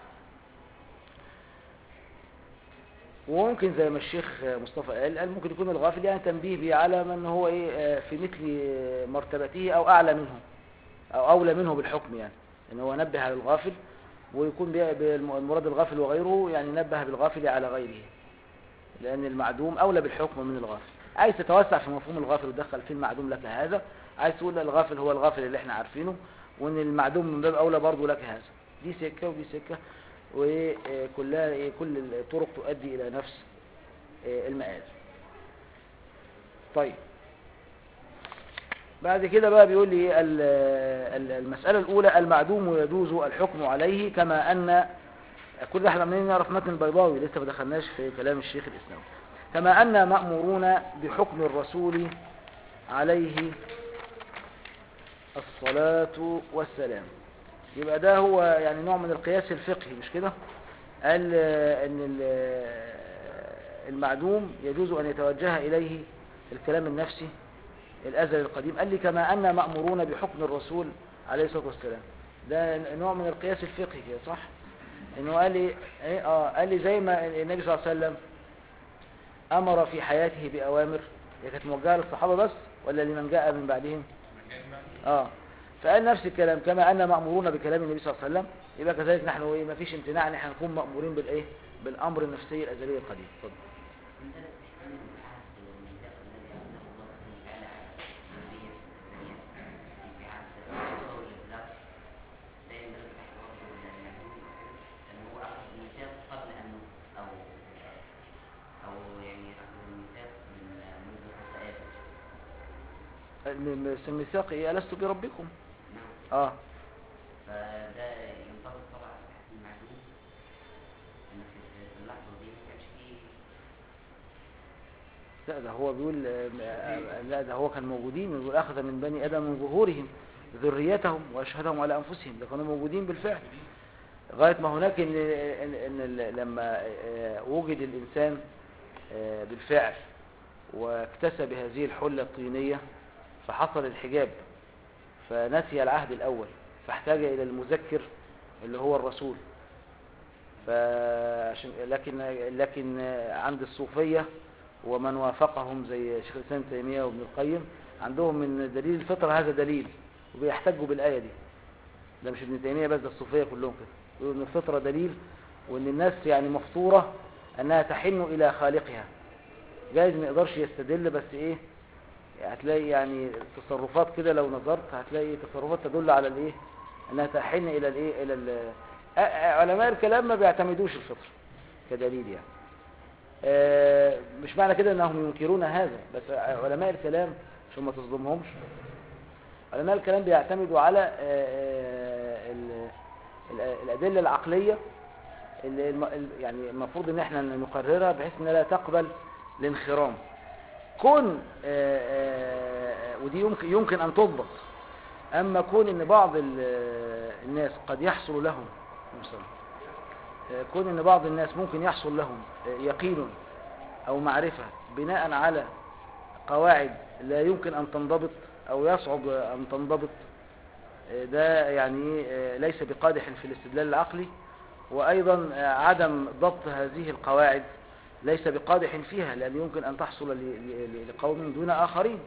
وممكن زي ما الشيخ مصطفى قال قال ممكن يكون الغافل يعني تنبيه به على من هو ايه آه، في مثل مرتبته او اعلى منه او اولى منه بالحكم يعني ان هو نبه على الغافل ويكون بي- بالم- المراد الغافل وغيره يعني نبه بالغافل على غيره لان المعدوم اولى بالحكم من الغافل عايز تتوسع في مفهوم الغافل وتدخل فيه المعدوم لك هذا عايز تقول الغافل هو الغافل اللي احنا عارفينه وان المعدوم من باب اولى برضه لك هذا دي سكه ودي سكه وكلها إيه، كل الطرق تؤدي الى نفس إيه، المآل طيب بعد كده بقى بيقول لي ال- ال- المسألة الأولى المعدوم يجوز الحكم عليه كما أن كل ده احنا عمالين نعرف متن البيضاوي لسه ما دخلناش في كلام الشيخ الإسلام كما أن مأمورون بحكم الرسول عليه الصلاة والسلام يبقى ده هو يعني نوع من القياس الفقهي مش كده قال آه، ان ال- آه، المعدوم يجوز ان يتوجه اليه الكلام النفسي الازل القديم قال لي كما ان مامورون بحكم الرسول عليه الصلاه والسلام ده نوع من القياس الفقهي كده صح انه قال لي ايه اه قال لي زي ما النبي صلى الله عليه وسلم امر في حياته باوامر هي كانت موجهه للصحابه بس ولا لمن جاء من بعدهم اه فقال نفس الكلام كما ان مامورون بكلام النبي صلى الله عليه وسلم يبقى كذلك نحن ايه ما فيش امتناع ان احنا نكون مامورين بالايه بالامر النفسي الازلي القديم اتفضل من ذلك تحتمل العهد والميثاق الذي أخذه الله سبحانه وتعالى على ذرية البنية في عهد الرسول الإطلاق لا يندرج تحت وصف المعدوم لأنه هو أخذ الميثاق قبل أن أو أو يعني أخذ الميثاق من منذ خلق آدم م- م- الميثاق ايه الست بربكم نعم اه فده ينطبق طبعا تحت المعدوم إن في في اللحظة دي ما كانش فيه لا ده هو بيقول آه، آه، لا ده هو كان موجودين بيقول اخذ من بني ادم من ظهورهم ذريتهم واشهدهم على انفسهم ده كانوا موجودين بالفعل غايه ما هناك ان ان, إن ال- لما آه، وجد الانسان آه، بالفعل واكتسب هذه الحله الطينيه فحصل الحجاب فنسي العهد الاول فاحتاج الى المذكر اللي هو الرسول فعشان لكن لكن عند الصوفيه ومن وافقهم زي شيخ الاسلام ابن تيميه وابن القيم عندهم من دليل الفطره هذا دليل وبيحتجوا بالايه دي ده مش ابن تيميه بس ده الصوفيه كلهم كده يقولوا ان الفطره دليل وان الناس يعني مفطوره انها تحن الى خالقها جايز ما يقدرش يستدل بس ايه هتلاقي يعني تصرفات كده لو نظرت هتلاقي تصرفات تدل على الايه انها تحن الى الايه الى ال- آه، آه، علماء الكلام ما بيعتمدوش الفطره كدليل يعني آه، مش معنى كده انهم ينكرون هذا بس علماء الكلام عشان ما تظلمهمش علماء الكلام بيعتمدوا على آه، آه، ال- ال- الادله العقليه اللي الم- ال- يعني المفروض ان احنا نقررها بحيث انها لا تقبل الانخرام كون آه، آه، ودي يمكن يمكن ان تضبط اما كون ان بعض ال- الناس قد يحصل لهم مثلا آه، كون ان بعض الناس ممكن يحصل لهم آه، يقين او معرفة بناء على قواعد لا يمكن ان تنضبط او يصعب ان تنضبط آه، ده يعني آه، ليس بقادح في الاستدلال العقلي وايضا آه، عدم ضبط هذه القواعد ليس بقادح فيها لان يمكن ان تحصل ل- ل- لقوم دون اخرين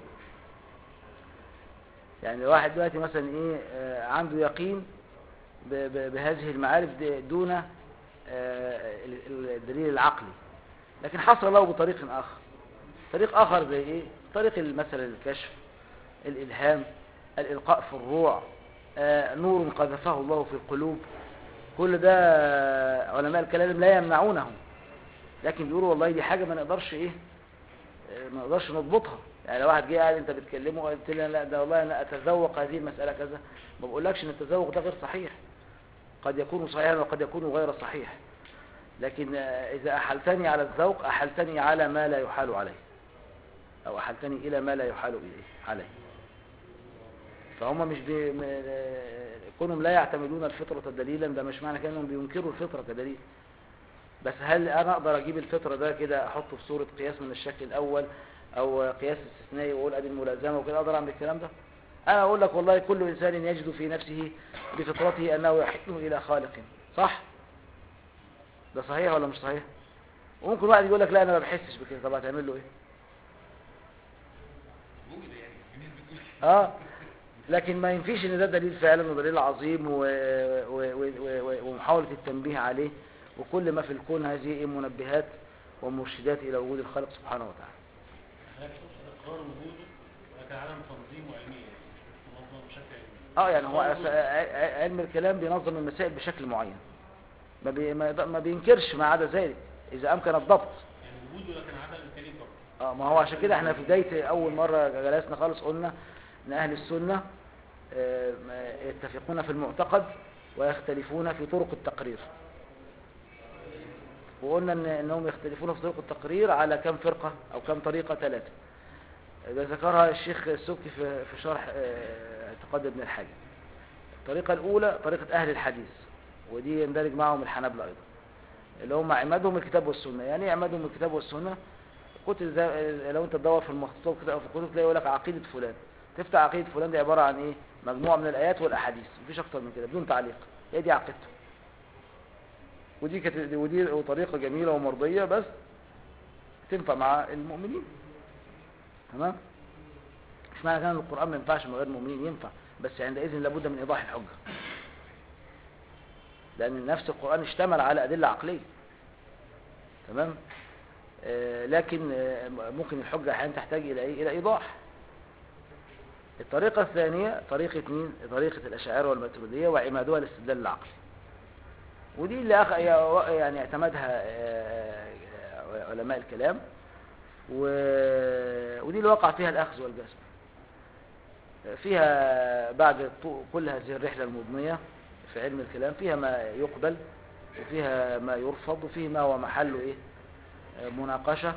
يعني واحد دلوقتي مثلا ايه آه، عنده يقين ب- ب- بهذه المعارف د- دون آه، ال- ال- الدليل العقلي لكن حصل له بطريق آخر طريق آخر زي إيه طريق مثلا الكشف الإلهام الإلقاء في الروع آه، نور قذفه الله في القلوب كل ده علماء الكلام لا يمنعونه لكن بيقولوا والله دي حاجة ما نقدرش إيه آه، ما نقدرش نضبطها يعني لو واحد جه قال انت بتكلمه قلت لي لا ده والله انا اتذوق هذه المسألة كذا ما بقولكش ان التذوق ده غير صحيح قد يكون صحيحا وقد يكون غير صحيح لكن آه، إذا أحلتني على الذوق أحلتني على ما لا يحال عليه أو أحلتني إلى ما لا يحال إليه عليه فهم مش بي... م- آه، كونهم لا يعتمدون الفطرة دليلا ده مش معنى كده انهم بينكروا الفطرة كدليل بس هل انا اقدر اجيب الفطرة ده كده احطه في صورة قياس من الشكل الاول او قياس استثنائي واقول ادي الملازمة وكده اقدر اعمل الكلام ده انا اقول لك والله كل انسان يجد في نفسه بفطرته انه يحن الى خالق صح ده صحيح ولا مش صحيح وممكن واحد يقول لك لا انا ما بحسش بكده طب هتعمل له ايه وجد يعني في ناس بتقول كده. اه لكن ما ينفيش ان ده دليل فعلا ودليل عظيم و... و... و... و... ومحاولة التنبيه عليه وكل ما في الكون هذه إيه منبهات ومرشدات الى وجود الخالق سبحانه وتعالى حضرتك تقصد اقرار وجوده ولكن عدم تنظيم علميا اه يعني هو أس- ع- ع- علم الكلام بينظم المسائل بشكل معين ما, بي ما ما بينكرش ما عدا ذلك اذا امكن الضبط يعني وجود ولكن عدم الكريم فقط اه ما هو عشان كده احنا في بداية اول مرة جلسنا خالص قلنا ان اهل السنة آه، ما- يتفقون في المعتقد ويختلفون في طرق التقرير وقلنا ان انهم يختلفون في طرق التقرير على كم فرقة او كم طريقة ثلاثة ده ذكرها الشيخ السبكي في في شرح آه، اعتقاد ابن الحاج الطريقة الاولى طريقة اهل الحديث ودي يندرج معهم الحنابلة ايضا اللي هم عمادهم الكتاب والسنة يعني ايه عمادهم الكتاب والسنة كتب زي لو انت تدور في المخطوطات كده او في الكتب تلاقي يقول لك عقيده فلان تفتح عقيده فلان دي عباره عن ايه مجموعه من الايات والاحاديث مفيش اكتر من كده بدون تعليق هي دي عقيدته ودي كانت ودي طريقه جميله ومرضيه بس تنفع مع المؤمنين تمام مش معنى كده ان القران ما ينفعش من غير المؤمنين ينفع بس عندئذ لابد من ايضاح الحجه لان نفس القران اشتمل على ادله عقليه تمام آه، لكن آه، ممكن الحجة أحيانا تحتاج إلى إيه؟ إلى إيضاح الطريقة الثانية طريقة مين؟ طريقة الأشاعرة والماتريدية وعمادها الاستدلال العقلي ودي اللي أخ... يعني اعتمدها آه، آه، علماء الكلام و... ودي اللي وقع فيها الأخذ والجذب فيها بعد طو- كل هذه الرحلة المضنية في علم الكلام فيها ما يقبل وفيها ما يرفض وفيه ما هو محله إيه؟ مناقشة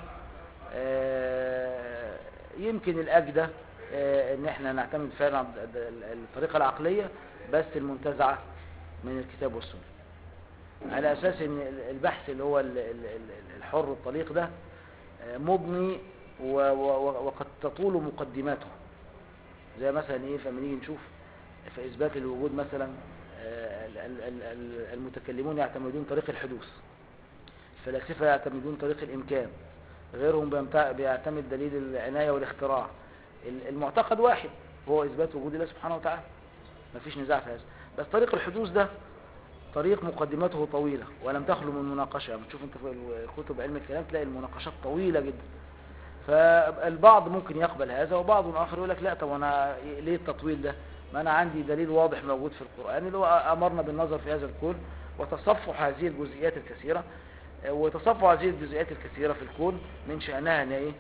آه، يمكن الأجدى آه، ان احنا نعتمد فعلا على الطريقة العقلية بس المنتزعة من الكتاب والسنة على اساس ان البحث اللي هو ال- ال- ال- الحر الطليق ده آه، مبني و- و- وقد تطول مقدماته زي مثلا ايه فلما نيجي نشوف في اثبات الوجود مثلا آه، ال- ال- ال- ال- المتكلمون يعتمدون طريق الحدوث الفلاسفة يعتمدون طريق الإمكان غيرهم بيمتع- بيعتمد دليل العناية والاختراع ال- المعتقد واحد هو إثبات وجود الله سبحانه وتعالى مفيش نزاع في هذا بس طريق الحدوث ده طريق مقدمته طويلة ولم تخلو من مناقشة يعني تشوف انت في كتب علم الكلام تلاقي المناقشات طويلة جدا فالبعض ممكن يقبل هذا وبعض آخر يقول لك لا طب انا ليه التطويل ده ما انا عندي دليل واضح موجود في القرآن اللي هو امرنا بالنظر في هذا الكون وتصفح هذه الجزئيات الكثيرة وتصفح هذه الجزئيات الكثيرة في الكون من شأنها ان ايه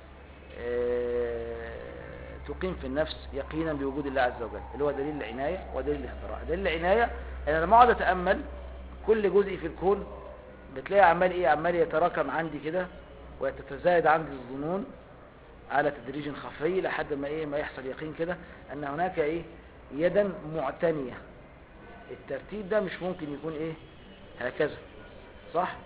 آه، تقيم في النفس يقينا بوجود الله عز وجل اللي هو دليل العناية ودليل الاختراع دليل العناية انا لما اقعد اتأمل كل جزء في الكون بتلاقي عمال ايه عمال يتراكم عندي كده وتتزايد عندي الظنون على تدريج خفي لحد ما ايه ما يحصل يقين كده ان هناك ايه يدا معتنية الترتيب ده مش ممكن يكون ايه هكذا صح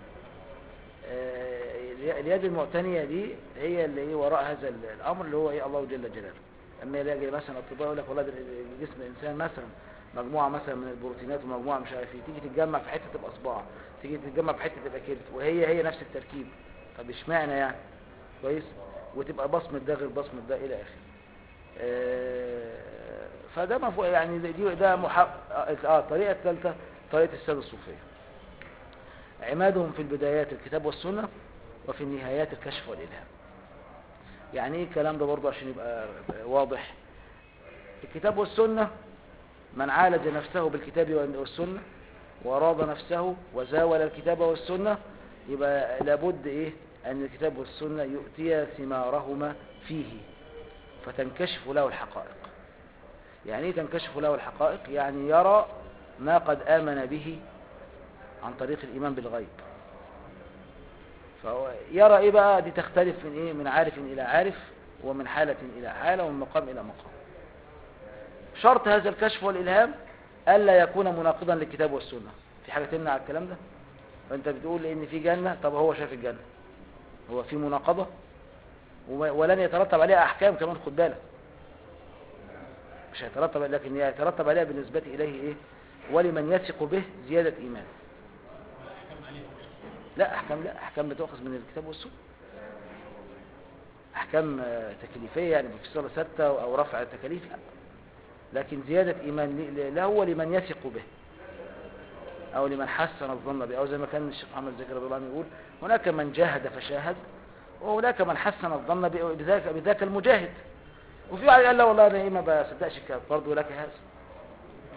آه، اليد المعتنية دي هي اللي ايه وراء هذا ال- الامر اللي هو ايه الله جل جلاله اما يلاقي مثلا اطباء يقول لك والله ده جسم الانسان مثلا مجموعة مثلا من البروتينات ومجموعة مش عارف ايه تيجي تتجمع في حتة تبقى صباع تيجي تتجمع في حتة تبقى كبد وهي هي نفس التركيب طب اشمعنى يعني كويس وتبقى بصمة ده غير بصمة ده الى اخره آه، فده مفهوم يعني دي ده محق اه الطريقة الثالثة طريقة السادة الصوفية عمادهم في البدايات الكتاب والسنة وفي النهايات الكشف والإلهام يعني ايه الكلام ده برضه عشان يبقى واضح الكتاب والسنة من عالج نفسه بالكتاب والسنة وراض نفسه وزاول الكتاب والسنة يبقى لابد ايه ان الكتاب والسنة يؤتي ثمارهما فيه فتنكشف له الحقائق يعني ايه تنكشف له الحقائق يعني يرى ما قد آمن به عن طريق الإيمان بالغيب فهو يرى ايه بقى دي تختلف من ايه من عارف الى عارف ومن حالة الى حالة ومن مقام الى مقام شرط هذا الكشف والالهام الا يكون مناقضا للكتاب والسنة في حاجة تمنع الكلام ده فانت بتقول ان في جنة طب هو شاف الجنة هو في مناقضة وما- ولن يترتب عليها احكام كمان خد بالك مش هيترتب لكن يترتب عليها بالنسبة اليه ايه ولمن يثق به زيادة ايمان والأحكام عليه لا احكام لا احكام بتؤخذ من الكتاب والسنه احكام آه، تكليفيه يعني في صلاه سته او رفع التكاليف لا لكن زياده ايمان ل- له ولمن يثق به او لمن حسن الظن به او زي ما كان الشيخ محمد زكي رضي الله عنه يقول هناك من جاهد فشاهد وهناك من حسن الظن ب- بذاك بذاك المجاهد وفي واحد قال لا والله انا ايه ما بصدقش الكلام برضه لك هذا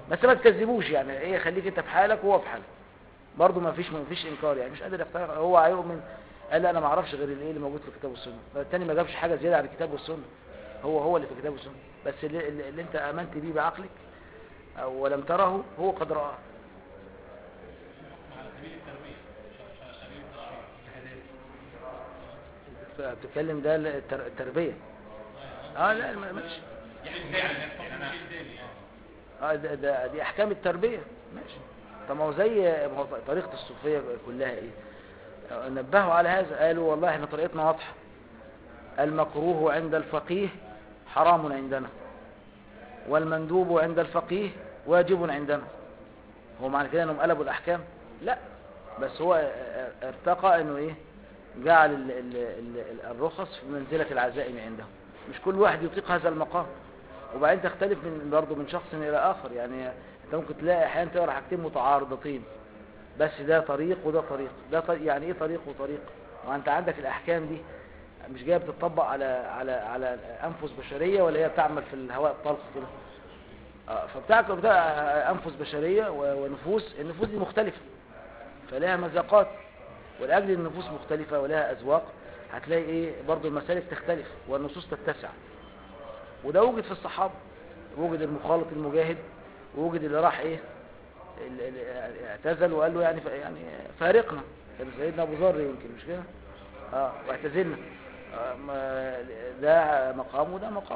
بس ما تكذبوش يعني ايه خليك انت في حالك وهو في حاله برضه ما فيش ما فيش انكار يعني مش قادر يقتنع هو هيؤمن قال لا انا ما اعرفش غير الايه اللي موجود في الكتاب والسنه الثاني ما جابش حاجه زياده عن الكتاب والسنه هو هو اللي في الكتاب والسنه بس اللي, اللي اللي انت امنت بيه بعقلك او ولم تره هو قد راه على سبيل التربية ش- ش- سبيل التشريع بتتكلم ده التر- التربيه اه لا ما- ماشي يعني ازاي على الناس يعني انا ازاي يعني اه ده, ده دي احكام التربيه ماشي طب ما هو زي ما هو طريقه الصوفيه كلها ايه آه، نبهوا على هذا قالوا والله احنا طريقتنا واضحه المكروه عند الفقيه حرام عندنا والمندوب عند الفقيه واجب عندنا هو معنى كده انهم قلبوا الاحكام لا بس هو اه- اه- ارتقى انه ايه جعل ال ال ال الرخص في منزله العزائم عندهم مش كل واحد يطيق هذا المقام وبعدين تختلف من برضه من شخص الى اخر يعني انت ممكن تلاقي احيانا تقرا حاجتين متعارضتين بس ده طريق وده طريق ده طريق يعني ايه طريق وطريق وانت عندك الاحكام دي مش جايه بتطبق على على على انفس بشريه ولا هي بتعمل في الهواء الطلق كده اه فبتاعك بتاع انفس بشريه و- ونفوس النفوس دي مختلفه فلها مذاقات ولاجل النفوس مختلفه ولها اذواق هتلاقي ايه برضو المسالك تختلف والنصوص تتسع وده وجد في الصحابه وجد المخالط المجاهد ووجد اللي راح ايه ال- ال- اعتزل وقال له يعني ف- يعني فارقنا كان سيدنا ابو ذر يمكن مش كده اه واعتزلنا آه ما- ده مقام وده مقام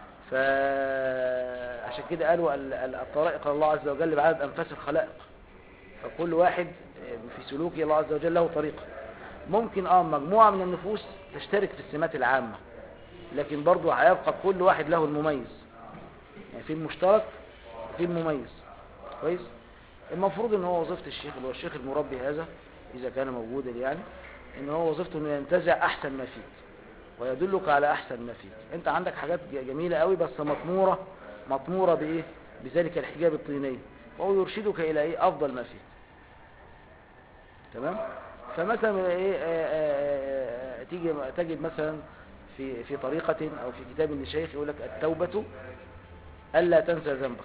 فعشان كده قالوا ال- ال- الطرائق إلى الله عز وجل بعدد انفاس الخلائق فكل واحد في سلوكه الله عز وجل له طريقه ممكن اه مجموعه من النفوس تشترك في السمات العامه لكن برضه هيبقى كل واحد له المميز يعني في المشترك وفي المميز كويس المفروض ان هو وظيفه الشيخ اللي هو الشيخ المربي هذا اذا كان موجودا يعني ان هو وظيفته انه ينتزع احسن ما فيك ويدلك على احسن ما فيك انت عندك حاجات ج- جميله قوي بس مطموره مطموره بايه بذلك الحجاب الطيني وهو يرشدك الى ايه افضل ما فيك تمام فمثلا ايه آه، آه، آه، تيجي تجد مثلا في في طريقه او في كتاب للشيخ يقول لك التوبه الا تنسى ذنبك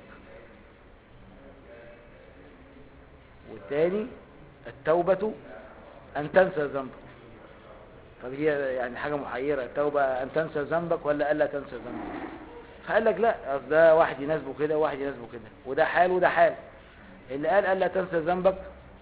والتاني التوبة أن تنسى ذنبك طب هي يعني حاجة محيرة التوبة أن تنسى ذنبك ولا ألا تنسى ذنبك فقال لك لا أصل ده واحد يناسبه كده وواحد يناسبه كده وده حال وده حال اللي قال ألا تنسى ذنبك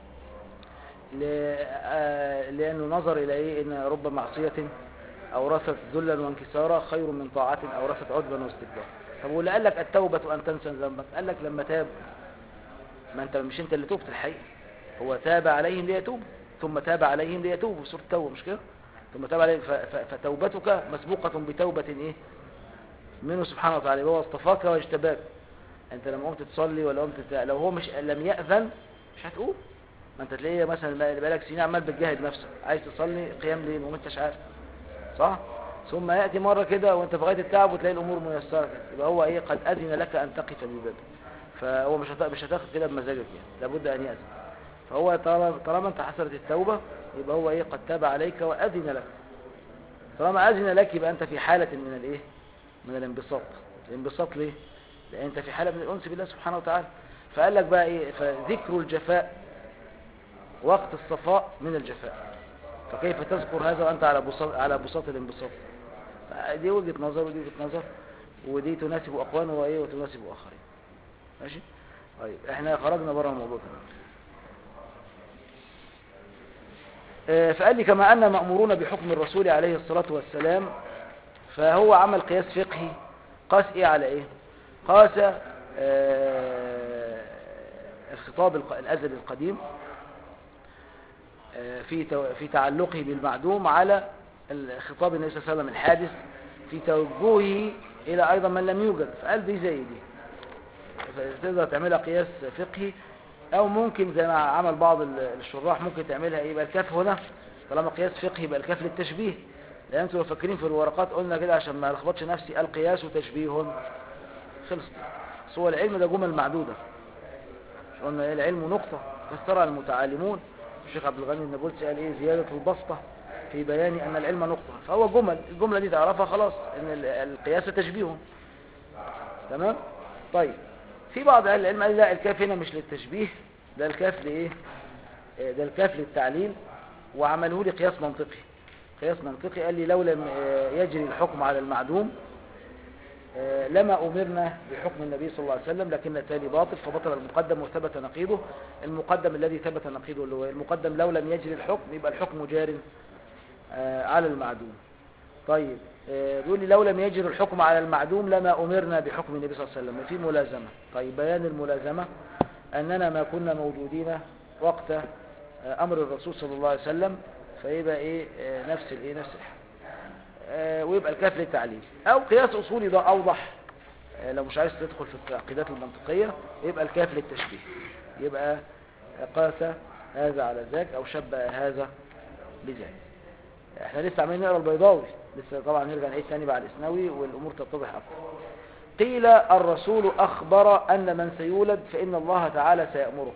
ل- آه، لأنه نظر إلى إيه إن رب معصية أورثت ذلا وانكسارا خير من طاعة أورثت عدبا واستكبارا طب واللي قال لك التوبة أن تنسى ذنبك قال لك لما تاب ما انت مش انت اللي توبت الحقيقة هو تاب عليهم ليتوبوا ثم تاب عليهم ليتوبوا سورة التوبة مش كده ثم تاب عليهم ف- ف- فتوبتك مسبوقة بتوبة ايه منه سبحانه وتعالى هو اصطفاك واجتباك انت لما قمت تصلي ولا قمت ت- لو هو مش لم يأذن مش هتقوم ما انت تلاقيه مثلا بقى- بقالك سنين عمال بتجاهد نفسك عايز تصلي قيام ليل وما انتش عارف صح ثم يأتي مرة كده وانت في غاية التعب وتلاقي الامور ميسرة كده يبقى هو ايه قد اذن لك ان تقف ببابه فهو مش هت- مش هتاخد كده بمزاجك يعني لابد ان يأذن فهو طالما طالما انت حصلت التوبة يبقى هو ايه قد تاب عليك واذن لك طالما اذن لك يبقى انت في حالة من الايه من الانبساط الانبساط ليه لان انت في حالة من الانس بالله سبحانه وتعالى فقال لك بقى ايه فذكر الجفاء وقت الصفاء من الجفاء فكيف تذكر هذا وانت على بساط على بساط الانبساط دي وجهة نظر ودي وجهة نظر ودي تناسب اقوان وايه وتناسب اخرين ماشي طيب احنا خرجنا بره الموضوع تمام آه، فقال لي كما أن مأمورون بحكم الرسول عليه الصلاة والسلام فهو عمل قياس فقهي قاس إيه على إيه قاس آه، الخطاب الق- الأزلي القديم آه، في تو- في تعلقه بالمعدوم على الخطاب النبي صلى الله عليه وسلم الحادث في توجهه إلى أيضا من لم يوجد فقال دي زي دي فتقدر تعملها قياس فقهي او ممكن زي ما عمل بعض ال- الشراح ممكن تعملها ايه يبقى الكاف هنا طالما قياس فقهي يبقى الكاف للتشبيه لان انتوا لو فاكرين في الورقات قلنا كده عشان ما الخبطش نفسي القياس تشبيه خلص بس هو العلم ده جمل معدوده مش قلنا ايه العلم نقطه فسرها المتعالمون الشيخ عبد الغني النابلسي قال ايه زياده البسطه في بيان ان العلم نقطه فهو جمل الجمله دي تعرفها خلاص ان ال- القياس تشبيه تمام طيب في بعض اهل العلم قال لا الكاف هنا مش للتشبيه ده الكاف لايه آه، ده الكاف للتعليل وعمله لي قياس منطقي قياس منطقي قال لي لو لم آه، يجري الحكم على المعدوم آه، لما أمرنا بحكم النبي صلى الله عليه وسلم لكن التالي باطل فبطل المقدم وثبت نقيضه المقدم الذي ثبت نقيضه اللي هو المقدم لو لم يجري الحكم يبقى الحكم جار آه، على المعدوم طيب آه، بيقول لي لو لم يجري الحكم على المعدوم لما أمرنا بحكم النبي صلى الله عليه وسلم في ملازمة طيب بيان الملازمة أننا ما كنا موجودين وقت آه، أمر الرسول صلى الله عليه وسلم فيبقى إيه آه، نفس الإيه نفس الحكم آه، ويبقى الكاف للتعليل او قياس اصولي ده اوضح آه، لو مش عايز تدخل في التعقيدات المنطقية يبقى الكاف للتشبيه يبقى قاس هذا على ذاك او شبه هذا بذاك احنا لسه عمالين نقرا البيضاوي لسه طبعا نرجع نعيد تاني بعد الاسنوي والامور تتضح اكتر قيل الرسول اخبر ان من سيولد فان الله تعالى سيأمره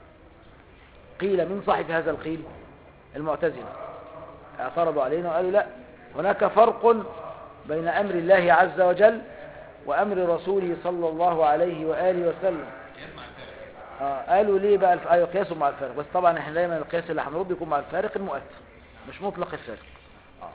قيل من صاحب هذا القيل المعتزله اعترضوا علينا وقالوا لا هناك فرق بين أمر الله عز وجل وأمر رسوله صلى الله عليه وآله وسلم قياس مع الفارق آه قالوا ليه بقى الف... أيوة قياسه مع الفارق بس طبعا احنا دايما القياس اللي هنرد يكون مع الفارق المؤثر مش مطلق الفارق آه.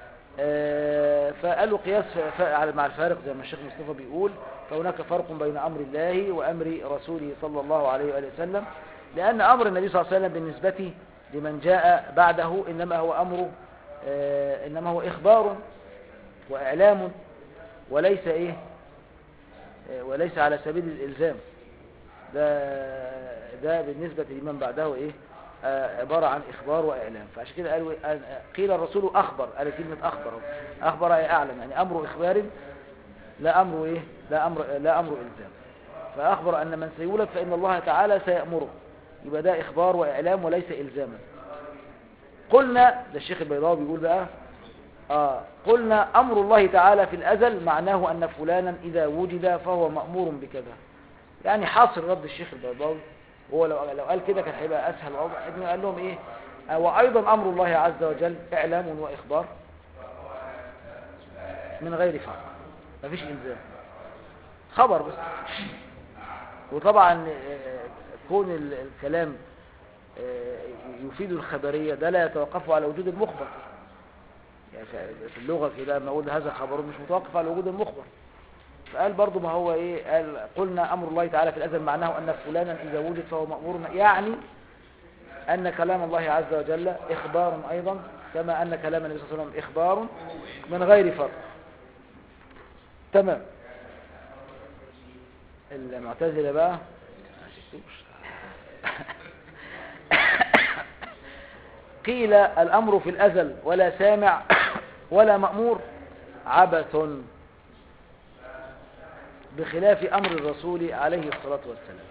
آه فقالوا قياس ف... ف... مع الفارق زي ما الشيخ مصطفى بيقول فهناك فرق بين أمر الله وأمر رسوله صلى الله عليه وآله وسلم لأن أمر النبي صلى الله عليه وسلم بالنسبة لمن جاء بعده إنما هو أمر آه إنما هو إخبار وإعلام وليس إيه آه، وليس على سبيل الإلزام ده ده بالنسبة لمن بعده إيه آه، عبارة عن إخبار وإعلام فعشان كده قالوا آه، قيل الرسول أخبر قال كلمة أخبر أخبر أي أعلم يعني أمر إخبار لا أمر إيه لا أمر لا أمر إلزام فأخبر أن من سيولد فإن الله تعالى سيأمره يبقى ده إخبار وإعلام وليس إلزاما قلنا ده الشيخ البيضاوي بيقول بقى آه قلنا أمر الله تعالى في الأزل معناه أن فلانا إذا وجد فهو مأمور بكذا يعني حاصر رد الشيخ البيضاوي هو لو لو قال كده كان هيبقى أسهل وأوضح إنه قال لهم إيه آه وأيضا أمر الله عز وجل إعلام وإخبار من غير فعل مفيش إلزام خبر بس وطبعا آه، كون ال- الكلام آه، يفيد الخبرية ده لا يتوقف على وجود المخبر يعني في- في اللغة كده لما أقول هذا خبر مش متوقف على وجود المخبر فقال برضو ما هو إيه قال قلنا أمر الله تعالى في الأزل معناه أن فلانا إذا وجد فهو مأمور يعني أن كلام الله عز وجل إخبار أيضا كما أن كلام النبي صلى الله عليه وسلم إخبار من غير فرق تمام المعتزلة بقى ما شفتوش. قيل الأمر في الأزل ولا سامع ولا مأمور عبث بخلاف أمر الرسول عليه الصلاة والسلام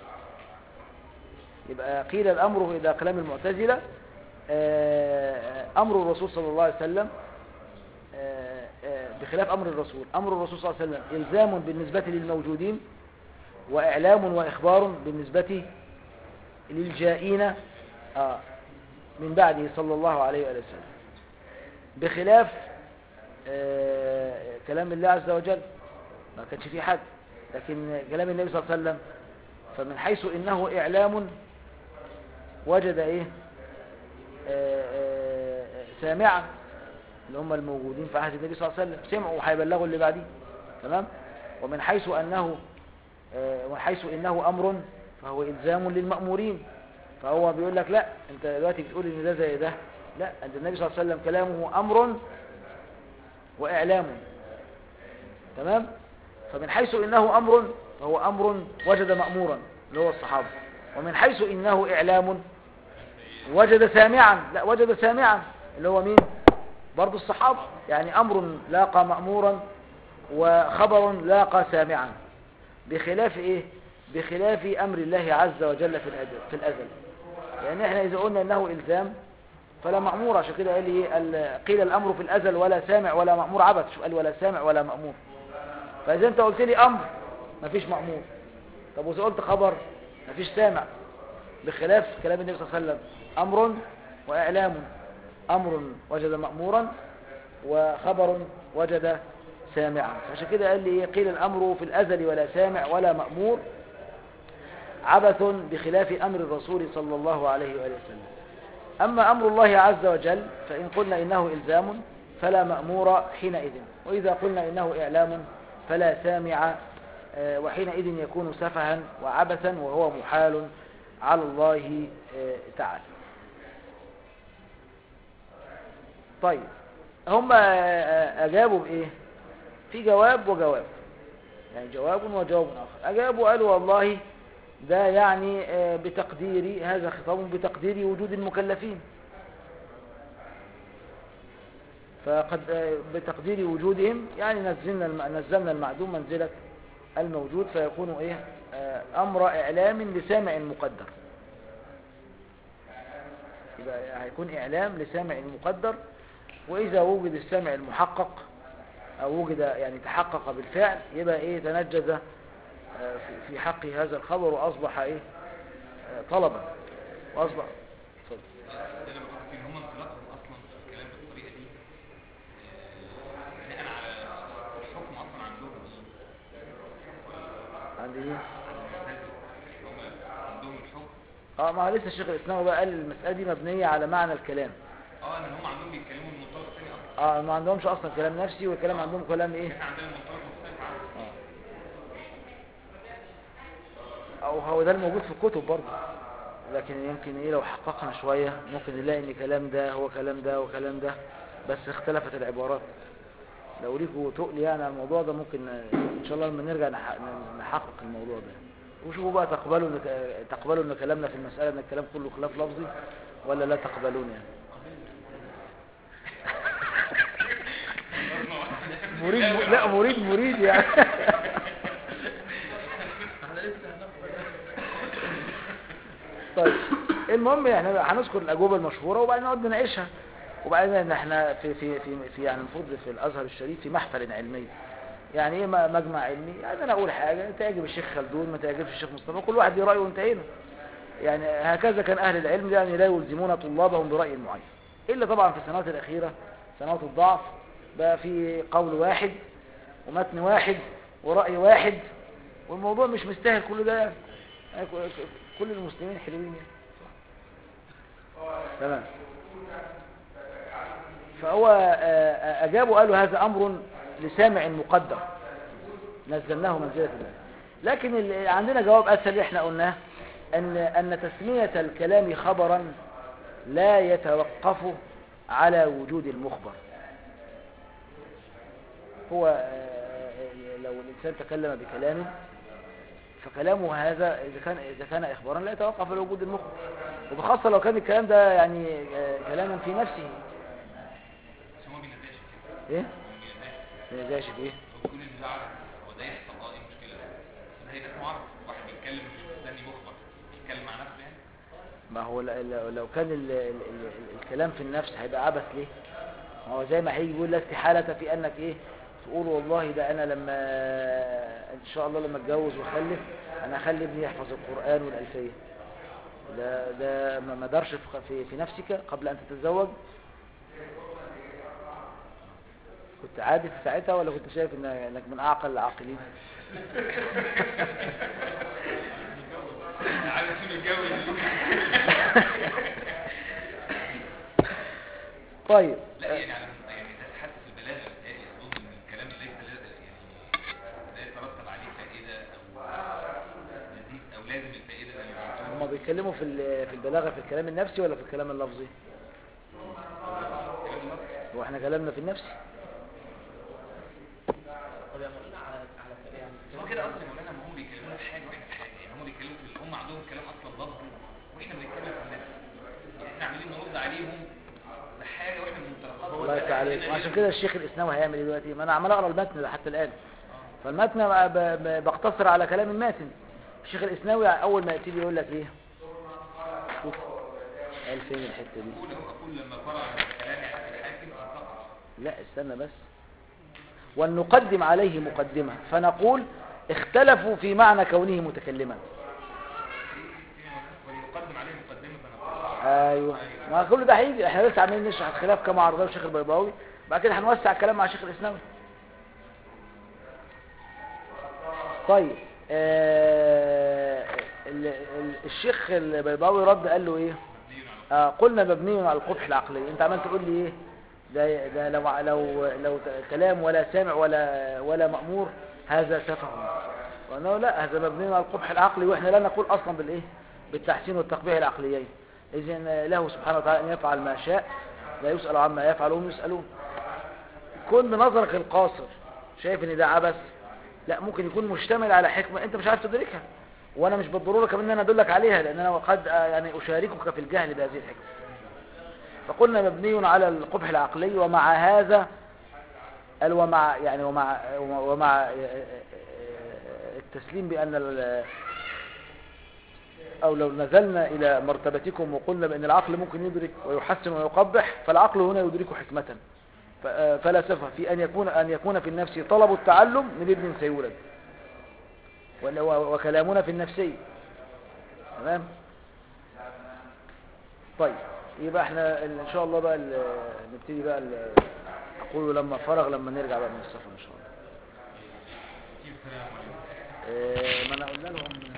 يبقى قيل الأمر إذا كلام المعتزلة آه، أمر الرسول صلى الله عليه وسلم آه، آه، بخلاف أمر الرسول أمر الرسول صلى الله عليه وسلم إلزام بالنسبة للموجودين وإعلام وإخبار بالنسبة للجائين آه، من بعده صلى الله عليه وآله وسلم بخلاف آه، كلام الله عز وجل ما كانش فيه حد لكن كلام النبي صلى الله عليه وسلم فمن حيث إنه إعلام وجد إيه آه، آه، سامعا اللي هم الموجودين في عهد النبي صلى الله عليه وسلم سمعوا وهيبلغوا اللي بعديه تمام ومن حيث أنه آه، ومن حيث إنه أمر فهو إلزام للمأمورين فهو بيقول لك لا انت دلوقتي بتقول ان ده زي ده لا عند النبي صلى الله عليه وسلم كلامه امر واعلام تمام فمن حيث انه امر فهو امر وجد مامورا اللي هو الصحابه ومن حيث انه اعلام وجد سامعا لا وجد سامعا اللي هو مين برضو الصحابه يعني امر لاقى مامورا وخبر لاقى سامعا بخلاف ايه بخلاف امر الله عز وجل في الازل في الازل يعني احنا اذا قلنا انه الزام فلا مأمور عشان كده قال ايه قال- قيل الامر في الازل ولا سامع ولا مأمور عبث شو قال ولا سامع ولا مأمور فاذا انت قلت لي امر مفيش مأمور طب واذا قلت خبر مفيش سامع بخلاف كلام النبي صلى الله عليه وسلم امر واعلام امر وجد مأمورا وخبر وجد سامعا عشان كده قال لي إيه؟ قيل الامر في الازل ولا سامع ولا مأمور عبث بخلاف أمر الرسول صلى الله عليه وآله وسلم أما أمر الله عز وجل فإن قلنا إنه إلزام فلا مأمور حينئذ وإذا قلنا إنه إعلام فلا سامع آه، وحينئذ يكون سفها وعبثا وهو محال على الله آه، تعالى طيب هم آه، آه، أجابوا بإيه في جواب وجواب يعني جواب وجواب آخر أجابوا قالوا والله ده يعني آه، بتقدير هذا خطاب بتقدير وجود المكلفين فقد آه، بتقدير وجودهم يعني نزلنا الم- نزلنا المعدوم منزلة الموجود فيكون ايه آه، امر اعلام لسامع مقدر يبقى هيكون اعلام لسامع مقدر واذا وجد السامع المحقق او وجد يعني تحقق بالفعل يبقى ايه تنجز آه، في- في حق هذا الخبر واصبح ايه آه، طلبا واصبح اتفضل. ده اللي بقول فيه ان هم انطلاقهم اصلا في الكلام بالطريقه دي آه، بناء على الحكم اصلا عندهم عندي ايه هم عندهم الحكم اه ما هو لسه الشيخ الاسلام بقى قال المساله دي مبنيه على معنى الكلام اه ان هم عندهم بيتكلموا من منطلق ثاني اصلا اه ما عندهمش اصلا كلام نفسي والكلام عندهم كلام ايه احنا عندنا منطلق مختلف عنهم او هو ده الموجود في الكتب برضه لكن يمكن ايه لو حققنا شويه ممكن نلاقي ان كلام ده هو كلام ده وكلام ده بس اختلفت العبارات لو ليكوا تقل يعني على الموضوع ده ممكن ان شاء الله لما نرجع نح- نحقق الموضوع ده وشوفوا بقى تقبلوا ان تقبلوا ان كلامنا في المساله ان الكلام كله خلاف لفظي ولا لا تقبلون يعني مريد لا مريد مريد يعني طيب المهم احنا هنذكر الاجوبه المشهوره وبعدين نقعد نناقشها وبعدين ان احنا في في في في يعني المفروض في الازهر الشريف في محفل علمي يعني ايه م- مجمع علمي يعني انا اقول حاجه تعجب الشيخ خلدون ما تعجبش الشيخ مصطفى كل واحد ليه رايه وانتهينا يعني هكذا كان اهل العلم يعني لا يلزمون طلابهم براي معين الا طبعا في السنوات الاخيره سنوات الضعف بقى في قول واحد ومتن واحد ورأي واحد والموضوع مش مستاهل كل ده يعني يعني ك- ك- كل المسلمين حلوين يعني تمام فهو آه، آه، أجابوا قالوا هذا أمر لسامع مقدر نزلناه منزلة الله لكن ال- عندنا جواب أسهل احنا قلناه أن, أن تسمية الكلام خبرا لا يتوقف على وجود المخبر هو آه، لو الإنسان تكلم بكلام فكلامه هذا إذا كان إذا كان إخبارا لا يتوقف على وجود المخبر وبخاصة لو كان الكلام ده يعني آه، كلاما في نفسه بس هو ما بينزلش كده إيه؟ هو ما بينزلش ما يزاش بإيه؟ هو بيقول ان ده عرض هو ده يحصل اه ايه المشكله بس ده هيبقى اسمه عرض واحد بيتكلم مش مستني مخبر بيتكلم مع نفسه يعني ما هو ل- ل- لو كان ال ال ال الكلام في النفس هيبقى عبث ليه ما هو زي ما هيجي يقول لا استحالة في انك ايه تقول والله ده انا لما ان شاء الله لما اتجوز واخلف انا اخلي ابني يحفظ القرآن والالفية ده ده ما ما دارش في في- في نفسك قبل ان تتزوج كنت عادي في ساعتها ولا كنت شايف إن- انك من اعقل العاقلين عايز اسيب الجو طيب لا يعني على يعني ده حتى في البلاغه بتهيألي اظن ان الكلام ليس لا- يعني لا يترتب عليه فائده او لذيذ او لازم الفائده اللي هما بتقول بيتكلموا في ال- في البلاغة في الكلام النفسي ولا في الكلام اللفظي الكلام اللفظي هو احنا كلامنا في النفسي طب يا مولانا على على يعني بس هو كده اصلا يا مولانا ما هم بيكلمونا في حاجه واحنا في حاجه يعني هم بيتكلموا في هم عندهم كلام اصلا لفظي واحنا بنتكلم في النفس يعني احنا عاملين نرد عليهم بحاجه واحنا من منطلقات الله يفتح عليك عشان كده الشيخ الاسناوي هيعمل ايه دلوقتي ما انا عمال اقرا المتن ده حتى الان فالمتن ب- ب- بقتصر على كلام الماتن الشيخ الاسناوي اول ما يبتدي يقول لك ايه شوف قال فين الحته دي اقول اهو اقول لما فرغ من كلام الحاكم انتقد لا استنى بس ولنقدم عليه مقدمة فنقول اختلفوا في معنى كونه متكلما ونقدم عليه مقدمه فنقول ايوه ما كل ده هيجي احنا لسه عاملين نشرح الخلاف كما عرضه الشيخ البيضاوي بعد كده هنوسع الكلام مع الشيخ الاسلامي طيب آه ال- ال- الشيخ البيضاوي رد قال له ايه آه قلنا مبني على القبح العقلي انت عمال تقول لي ايه ده, ده لو لو لو ت- كلام ولا سامع ولا ولا مأمور هذا سفه وانه لا هذا مبني على القبح العقلي واحنا لا نقول اصلا بالايه بالتحسين والتقبيح العقليين اذا له سبحانه وتعالى ان يفعل ما شاء لا يسأل عما يفعل وهم يسألون كن بنظرك القاصر شايف ان ده عبث لا ممكن يكون مشتمل على حكمة انت مش عارف تدركها وانا مش بالضرورة كمان ان انا ادلك عليها لان انا قد آه، يعني اشاركك في الجهل بهذه الحكمة فقلنا مبني على القبح العقلي ومع هذا قال ومع يعني ومع ومع آه، آه، آه، التسليم بان ال- او لو نزلنا الى مرتبتكم وقلنا بان العقل ممكن يدرك ويحسن ويقبح فالعقل هنا يدرك حكمة ف- آه، فلا سفه في ان يكون ان يكون في النفس طلب التعلم من ابن سيولد ولا- و- وكلامنا في النفسية تمام طيب يبقى احنا ال- ان شاء الله بقى ال- نبتدي بقى ال- اقول لما فرغ لما نرجع بقى من السفر ان شاء الله كيف كلام اه، ما انا قلنا لهم